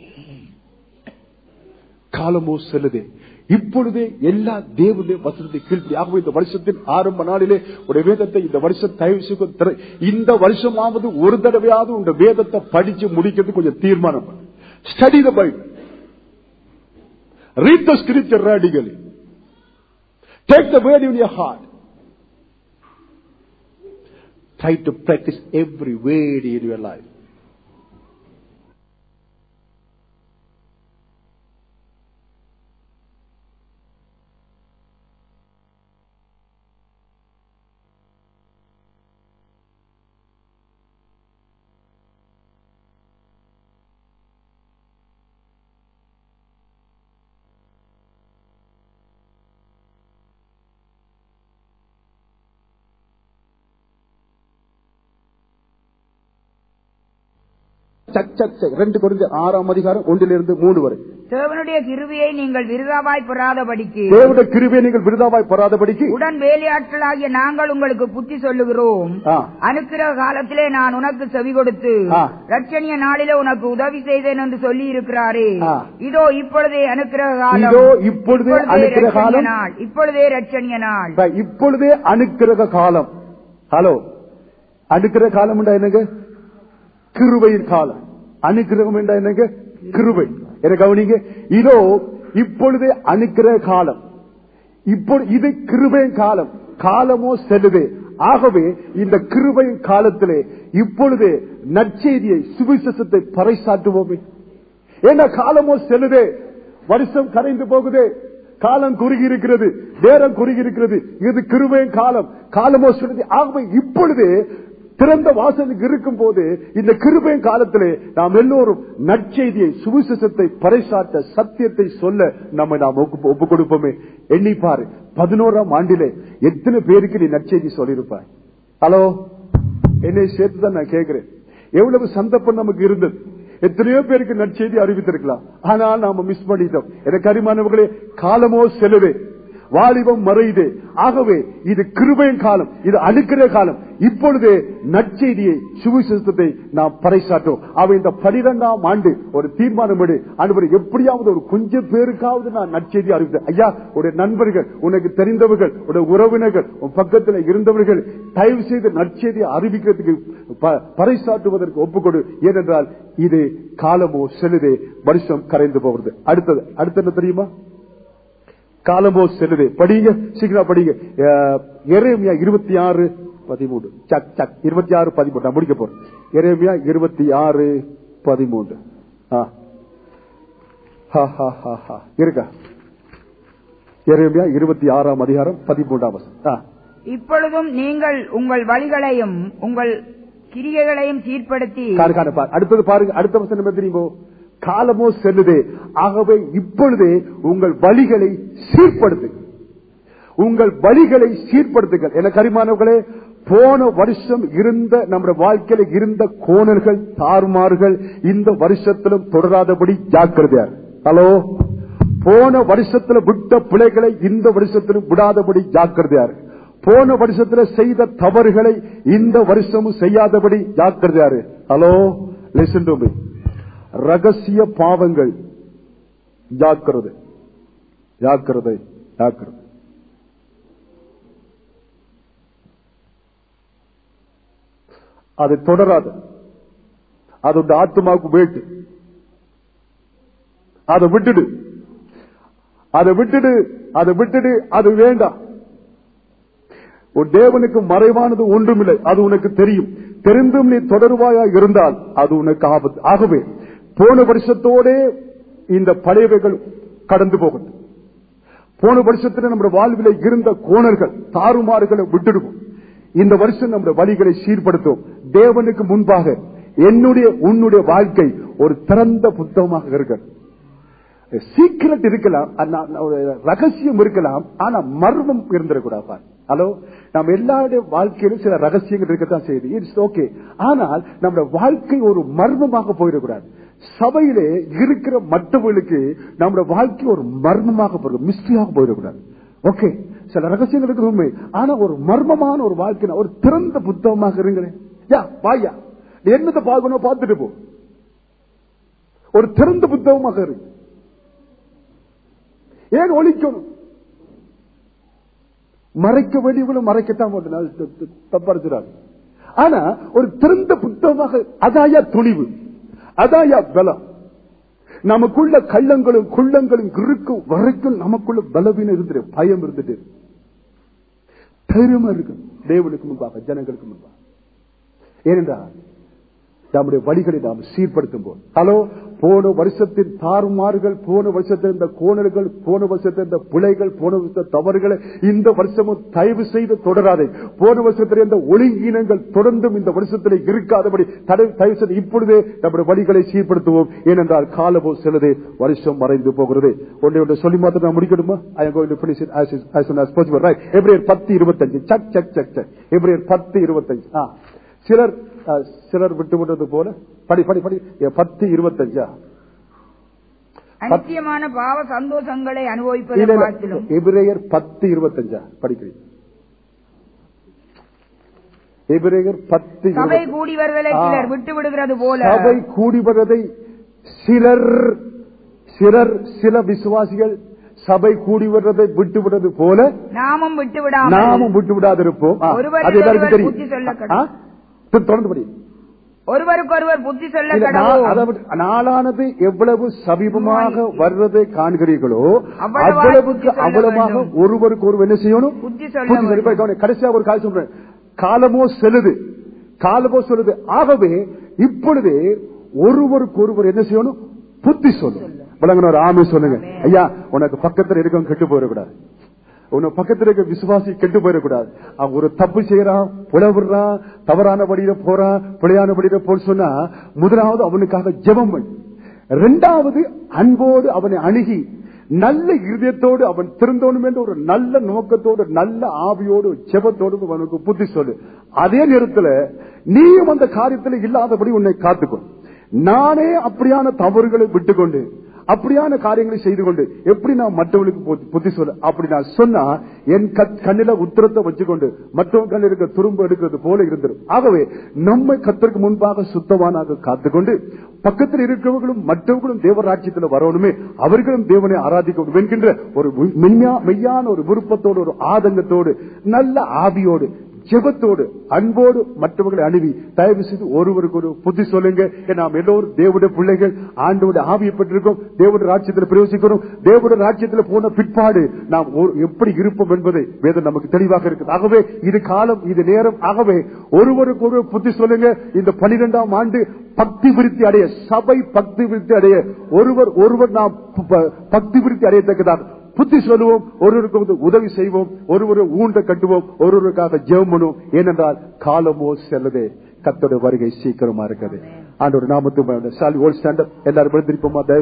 Speaker 1: காலமோ செல்லுதே இப்பொழுதே எல்லா தேவனுடைய வசனத்தை கீழ்ப்படி ஆகவே இந்த வருஷத்தின் ஆரம்ப நாளிலே உடைய வேதத்தை இந்த வருஷம் தயவு செய்து திற- இந்த வருஷமாவது ஒரு தடவையாவது உங்க வேதத்தை படிச்சு முடிக்கிறது கொஞ்சம் தீர்மானம் study the Bible Read the scripture radically. Take the word in your heart. Try to practice every word in your life. சக் சக் சக் ரெண்டு குறைஞ்ச ஆறாம் அதிகாரம் ஒன்றிலிருந்து மூணு வரை
Speaker 2: தேவனுடைய கிருவியை நீங்கள் விருதாவாய் பெறாதபடிக்கு
Speaker 1: தேவனுடைய கிருபை நீங்கள் விருதாவாய் பெறாதபடிக்கு
Speaker 2: உடன் வேலையாட்களாகிய நாங்கள் உங்களுக்கு புத்தி சொல்லுகிறோம்
Speaker 1: ஆ.
Speaker 2: அனுக்கிரக காலத்திலே நான் உனக்கு செவி கொடுத்து
Speaker 1: ஆ.
Speaker 2: ரட்சணிய நாளிலே உனக்கு உதவி செய்தேன் என்று சொல்லி இருக்கிறாரே
Speaker 1: ஆ.
Speaker 2: இதோ இப்பொழுதே அனுக்கிரக காலம்
Speaker 1: இதோ இப்பொழுதே அனுக்கிரக
Speaker 2: இரட்சணிய
Speaker 1: காலம்.
Speaker 2: நாள் இப்பொழுதே ரட்சணிய நாள்
Speaker 1: இப்ப இப்பொழுதே அனுக்கிரக காலம் ஹலோ அனுக்கிரக காலம் என்றா என்னங்க கிருபையின் காலம் அனுக்கிரகம் என்றா என்னங்க கிருபை என கவனிங்க இதோ இப்பொழுதே அனுக்கிரக காலம் இப்போ இது கிருபையின் காலம் காலமோ செல்லுதே ஆகவே இந்த கிருபையின் காலத்திலே இப்பொழுதே நற்செய்தியை சுவிசேஷத்தை பறைசாற்றுவோமே ஏன்னா காலமோ செல்லுதே வருஷம் கரைந்து போகுதே காலம் குறுகி இருக்கிறது நேரம் குறுகி இருக்கிறது இது கிருபையின் காலம் காலமோ செல்லுது ஆகவே இப்பொழுதே திறந்த வாசலுக்கு இருக்கும் போது இந்த கிருபையின் காலத்திலே நாம் எல்லோரும் நற்செய்தியை சுவிசேஷத்தை பறைசாட்ட சத்தியத்தை சொல்ல நம்ம நாம் ஒப்பு ஒப்பு கொடுப்போமே எண்ணி பாரு பதினோராம் ஆண்டிலே எத்தனை பேருக்கு நீ நற்செய்தி சொல்லியிருப்பாய் ஹலோ என்னை சேர்த்து தான் நான் கேட்கிறேன் எவ்வளவு சந்தர்ப்பம் நமக்கு இருந்தது எத்தனையோ பேருக்கு நற்செய்தி அறிவித்திருக்கலாம் ஆனால் நாம மிஸ் பண்ணிட்டோம் எனக்கு அரிமானவர்களே காலமோ செலவே வாலிபம் மறையுதே ஆகவே இது கிருபையின் காலம் இது அணுக்கிற காலம் இப்பொழுதே நற்செய்தியை சுவிசேஷத்தை நாம் பறைசாற்றோம் அவ இந்த பனிரெண்டாம் ஆண்டு ஒரு தீர்மானம் எடு அனுபவர் எப்படியாவது ஒரு கொஞ்சம் பேருக்காவது நான் நற்செய்தி அறிவித்தேன் ஐயா உடைய நண்பர்கள் உனக்கு தெரிந்தவர்கள் உடைய உறவினர்கள் உன் பக்கத்தில் இருந்தவர்கள் தயவு செய்து நற்செய்தியை அறிவிக்கிறதுக்கு ப- பறைசாற்றுவதற்கு ஒப்புக்கொடு ஏனென்றால் இது காலமோ செல்லுதே வருஷம் கரைந்து போகிறது அடுத்தது அடுத்து என்ன தெரியுமா காலமோ செல்லுது படிங்க சீக்கிரம் படிங்க எரேமியா இருபத்தி ஆறு பதிமூன்று சக் சக் இருபத்தி ஆறு பதிமூன்று நான் முடிக்க போறேன் எரேமியா இருபத்தி ஆறு பதிமூன்று ஆ. ஹா, ஹா, ஹா, ஹா. இருக்கா எரேமியா இருபத்தி ஆறாம் அதிகாரம் பதிமூன்றாம் வசனம். ஆ.
Speaker 2: இப்பொழுதும் நீங்கள் உங்கள் வழிகளையும் உங்கள் கிரியைகளையும் சீர்படுத்தி
Speaker 1: காணு, காணு, பாரு. அடுத்தது பாருங்க அடுத்த வசனம் என்ன தெரியுமோ காலமோ செல்லுதே ஆகவே இப்பொழுதே உங்கள் வழிகளை சீர்படுத்து உங்கள் வழிகளை சீர்படுத்துங்கள் என கரிமானவர்களே போன வருஷம் இருந்த நம்முடைய வாழ்க்கையில இருந்த கோணல்கள் தாறுமாறுகள் இந்த வருஷத்திலும் தொடராதபடி ஜாக்கிரதையார் ஹலோ போன வருஷத்துல விட்ட பிழைகளை இந்த வருஷத்திலும் விடாதபடி ஜாக்கிரதையார் போன வருஷத்துல செய்த தவறுகளை இந்த வருஷமும் செய்யாதபடி ஜாக்கிரதையாரு ஹலோ லிசன் டு மீ ரகசிய பாவங்கள் ஜாக்கிரதை ஜாக்கிரதை ஜாக்கிரதை அது தொடராது அது உங்க ஆத்மாவுக்கு வேட்டு அதை விட்டுடு அதை விட்டுடு அதை விட்டுடு அது வேண்டாம் உன் தேவனுக்கு மறைவானது ஒன்றுமில்லை அது உனக்கு தெரியும் தெரிந்தும் நீ தொடர்வாயா இருந்தால் அது உனக்கு ஆபத்து ஆகவே போன வருஷத்தோட இந்த பழையவைகள் கடந்து போகட்டும் போன வருஷத்துல நம்முடைய வாழ்வில இருந்த கோணல்கள் தாறுமாறுகளை விட்டுடுவோம் இந்த வருஷம் நம்முடைய வழிகளை சீர்படுத்தும் தேவனுக்கு முன்பாக என்னுடைய உன்னுடைய வாழ்க்கை ஒரு திறந்த புத்தகமாக இருக்கிறது சீக்கிரட் இருக்கலாம் ஆனா, ஒரு ரகசியம் இருக்கலாம் ஆனா மர்மம் இருந்துடக்கூடாது ஹலோ நம்ம எல்லாருடைய வாழ்க்கையிலும் சில ரகசியங்கள் இருக்கத்தான் செய்யுது இட்ஸ் ஓகே ஆனால் நம்முடைய வாழ்க்கை ஒரு மர்மமாக போயிடக்கூடாது சபையிலே இருக்கிற மற்றவர்களுக்கு நம்முடைய வாழ்க்கை ஒரு மர்மமாக போயிடும் மிஸ்டரியாக போயிடக்கூடாது ஓகே சில ரகசியங்கள் இருக்கிறது உண்மை ஆனா ஒரு மர்மமான ஒரு வாழ்க்கை ஒரு திறந்த புத்தகமாக இருங்களேன் யா வாயா நீ என்னத்தை பார்க்கணும் பார்த்துட்டு போ ஒரு திறந்த புத்தகமாக இருக்கு ஏன் ஒழிக்கணும் மறைக்க வேண்டியவங்களும் மறைக்கத்தான் மாட்டேன் தப்படிச்சிடாது ஆனா ஒரு திறந்த புத்தகமாக அதாயா துணிவு அதாயா பலம் நமக்குள்ள கள்ளங்களும் குள்ளங்களும் இருக்கும் வரைக்கும் நமக்குள்ள பலவீனம் இருந்துட்டு பயம் இருந்துட்டு தைரியமா இருக்கு தேவனுக்கு முன்பாக ஜனங்களுக்கு முன்பாக ஏனென்றால் நம்முடைய வழிகளை நாம் சீர்படுத்தும் போது ஹலோ போன வருஷத்தின் தாறுமாறுகள் போன வருஷத்தில் இந்த கோணல்கள் போன வருஷத்தில் இந்த பிழைகள் போன வருஷத்த தவறுகளை இந்த வருஷமும் தயவு செய்து தொடராதே போன வருஷத்தில் இந்த ஒழுங்கீனங்கள் தொடர்ந்தும் இந்த வருஷத்தில் இருக்காதபடி தடை- தயவு செய்து இப்பொழுதே நம்முடைய வழிகளை சீர்படுத்துவோம் ஏனென்றால் காலமோ சிலது வருஷம் மறைந்து போகிறது ஒன்றை ஒன்று சொல்லி மாத்திரம் நான் முடிக்கணுமா I going to finish it as is- as soon as possible right எப்ரியர் 10 25 சக் சக் சக் சக் எப்ரியர் 10 25 ஆ சிலர் அஹ், சிலர் விட்டு விட்டது போல படி படி படி ஏ, பத்து இருபத்தஞ்சா
Speaker 2: அனித்தியமான பாவ சந்தோஷங்களை அனுபவிப்பதை
Speaker 1: இல்ல, இல்ல.
Speaker 2: பார்த்திலும்
Speaker 1: எபிரேயர் பத்து இருபத்தஞ்சா படிக்கிறீங்க எபிரேயர் பத்து
Speaker 2: சபை
Speaker 1: இருபத்தி-
Speaker 2: கூடி வருதலை
Speaker 1: ஆ.
Speaker 2: சிலர் விட்டு விடுகிறது போல
Speaker 1: சபை கூடி வருவதை சிலர் சிலர் சில விசுவாசிகள் சபை கூடி வருவதை விட்டு விடுறது போல
Speaker 2: நாமும் விட்டு விடாமல்
Speaker 1: நாமும் விட்டு விடாதிருப்போம் ஆ,
Speaker 2: ஒருவரை
Speaker 1: அது எல்லாருக்கும்
Speaker 2: ஒருவர் புத்தி சொல்ல
Speaker 1: தெரியும் ஆ? தொடர்ந்து படி
Speaker 2: ஒருவருக்கொருவர் புத்தி சொல்ல
Speaker 1: இல்ல,
Speaker 2: கடவுள்
Speaker 1: நா- அதாவது நாளானது எவ்வளவு சமீபமாக வர்றதை காண்கிறீர்களோ
Speaker 2: அவ்வளவாய்
Speaker 1: அவ்வளவுக்கு
Speaker 2: புத்தி சொல்ல
Speaker 1: அவ்வளவாக
Speaker 2: வேண்டும்.
Speaker 1: ஒருவருக்கு ஒருவர் என்ன செய்யணும்
Speaker 2: புத்தி சொல்ல
Speaker 1: புத்தி சொல்லி- இப்ப கவனி, கடைசியா ஒரு கால் சொல்றேன் காலமோ செல்லுது காலமோ சொல்லுது ஆகவே இப்பொழுது ஒருவருக்கு ஒருவர் என்ன செய்யணும் புத்தி சொல்லணும் விளங்கின ஒரு ஆமை சொல்லுங்க ஐயா உனக்கு பக்கத்துல இருக்கவங்க கெட்டு போயிடக்கூடாது உன்னை பக்கத்துல இருக்க விசுவாசி கெட்டு போயிடக்கூடாது அவன் ஒரு தப்பு செய்யறான் புலவுறான் தவறான வழியில போறான் பிழையான வழியில போன்னு சொன்னா முதலாவது அவனுக்காக ஜெபம் பண்ணு இரண்டாவது அன்போடு அவனை அணுகி நல்ல இருதயத்தோடு அவன் திருந்தோணும் என்ற ஒரு நல்ல நோக்கத்தோடு நல்ல ஆவியோடு ஜெபத்தோடு அவனுக்கு புத்தி சொல்லு அதே நேரத்துல நீயும் அந்த காரியத்தில் இல்லாதபடி உன்னை காத்துக்கொள் நானே அப்படியான தவறுகளை விட்டுக்கொண்டு அப்படியான காரியங்களை செய்து கொண்டு எப்படி நான் மற்றவர்களுக்கு புத்தி- புத்தி சொல்ல அப்படி நான் சொன்னா என் கத்- கண்ணில உத்தரத்தை வச்சுக்கொண்டு மற்றவங்க கண்ணில் இருக்க துரும்பு எடுக்கிறது போல இருந்துடும் ஆகவே நம்மை கத்தருக்கு முன்பாக சுத்தவானாக காத்துக்கொண்டு பக்கத்தில் இருக்கிறவர்களும் மற்றவர்களும் தேவராட்சியத்தில் வரணுமே அவர்களும் தேவனை ஆராதிக்க என்கின்ற ஒரு மெய்யா- மெய்யான ஒரு விருப்பத்தோடு ஒரு ஆதங்கத்தோடு நல்ல ஆவியோடு ஜெபத்தோடு அன்போடு மற்றவர்களை அணுவி தயவு செய்து ஒருவருக்கு ஒரு புத்தி சொல்லுங்க ஏன்னா நாம் எல்லோரும் தேவடைய பிள்ளைகள் ஆண்டோட ஆவியை பெற்றிருக்கோம் தேவடைய ராஜ்யத்தில் பிரயோசிக்கிறோம் தேவடைய ராஜ்யத்தில் போன பிற்பாடு நாம் ஒரு- எப்படி இருப்போம் என்பதை வேதம் நமக்கு தெளிவாக இருக்குது ஆகவே இது காலம் இது நேரம் ஆகவே ஒருவருக்கு ஒரு புத்தி சொல்லுங்க இந்த பனிரெண்டாம் ஆண்டு பக்தி விருத்தி அடைய சபை பக்தி விருத்தி அடைய ஒருவர் ஒருவர் நாம் ப- ப- பக்தி விருத்தி அடையத்தக்கதாக புத்தி சொல்லுவோம் ஒருவருக்கு வந்து உதவி செய்வோம் ஒருவரை ஊண்ட கட்டுவோம் ஒருவருக்காக ஜெபம் பண்ணுவோம் ஏனென்றால் காலமோ செல்லதே கத்தோட வருகை சீக்கிரமா இருக்குது ஆண்டோட நாமத்து எல்லாரும் எழுந்திருப்போமா தயவு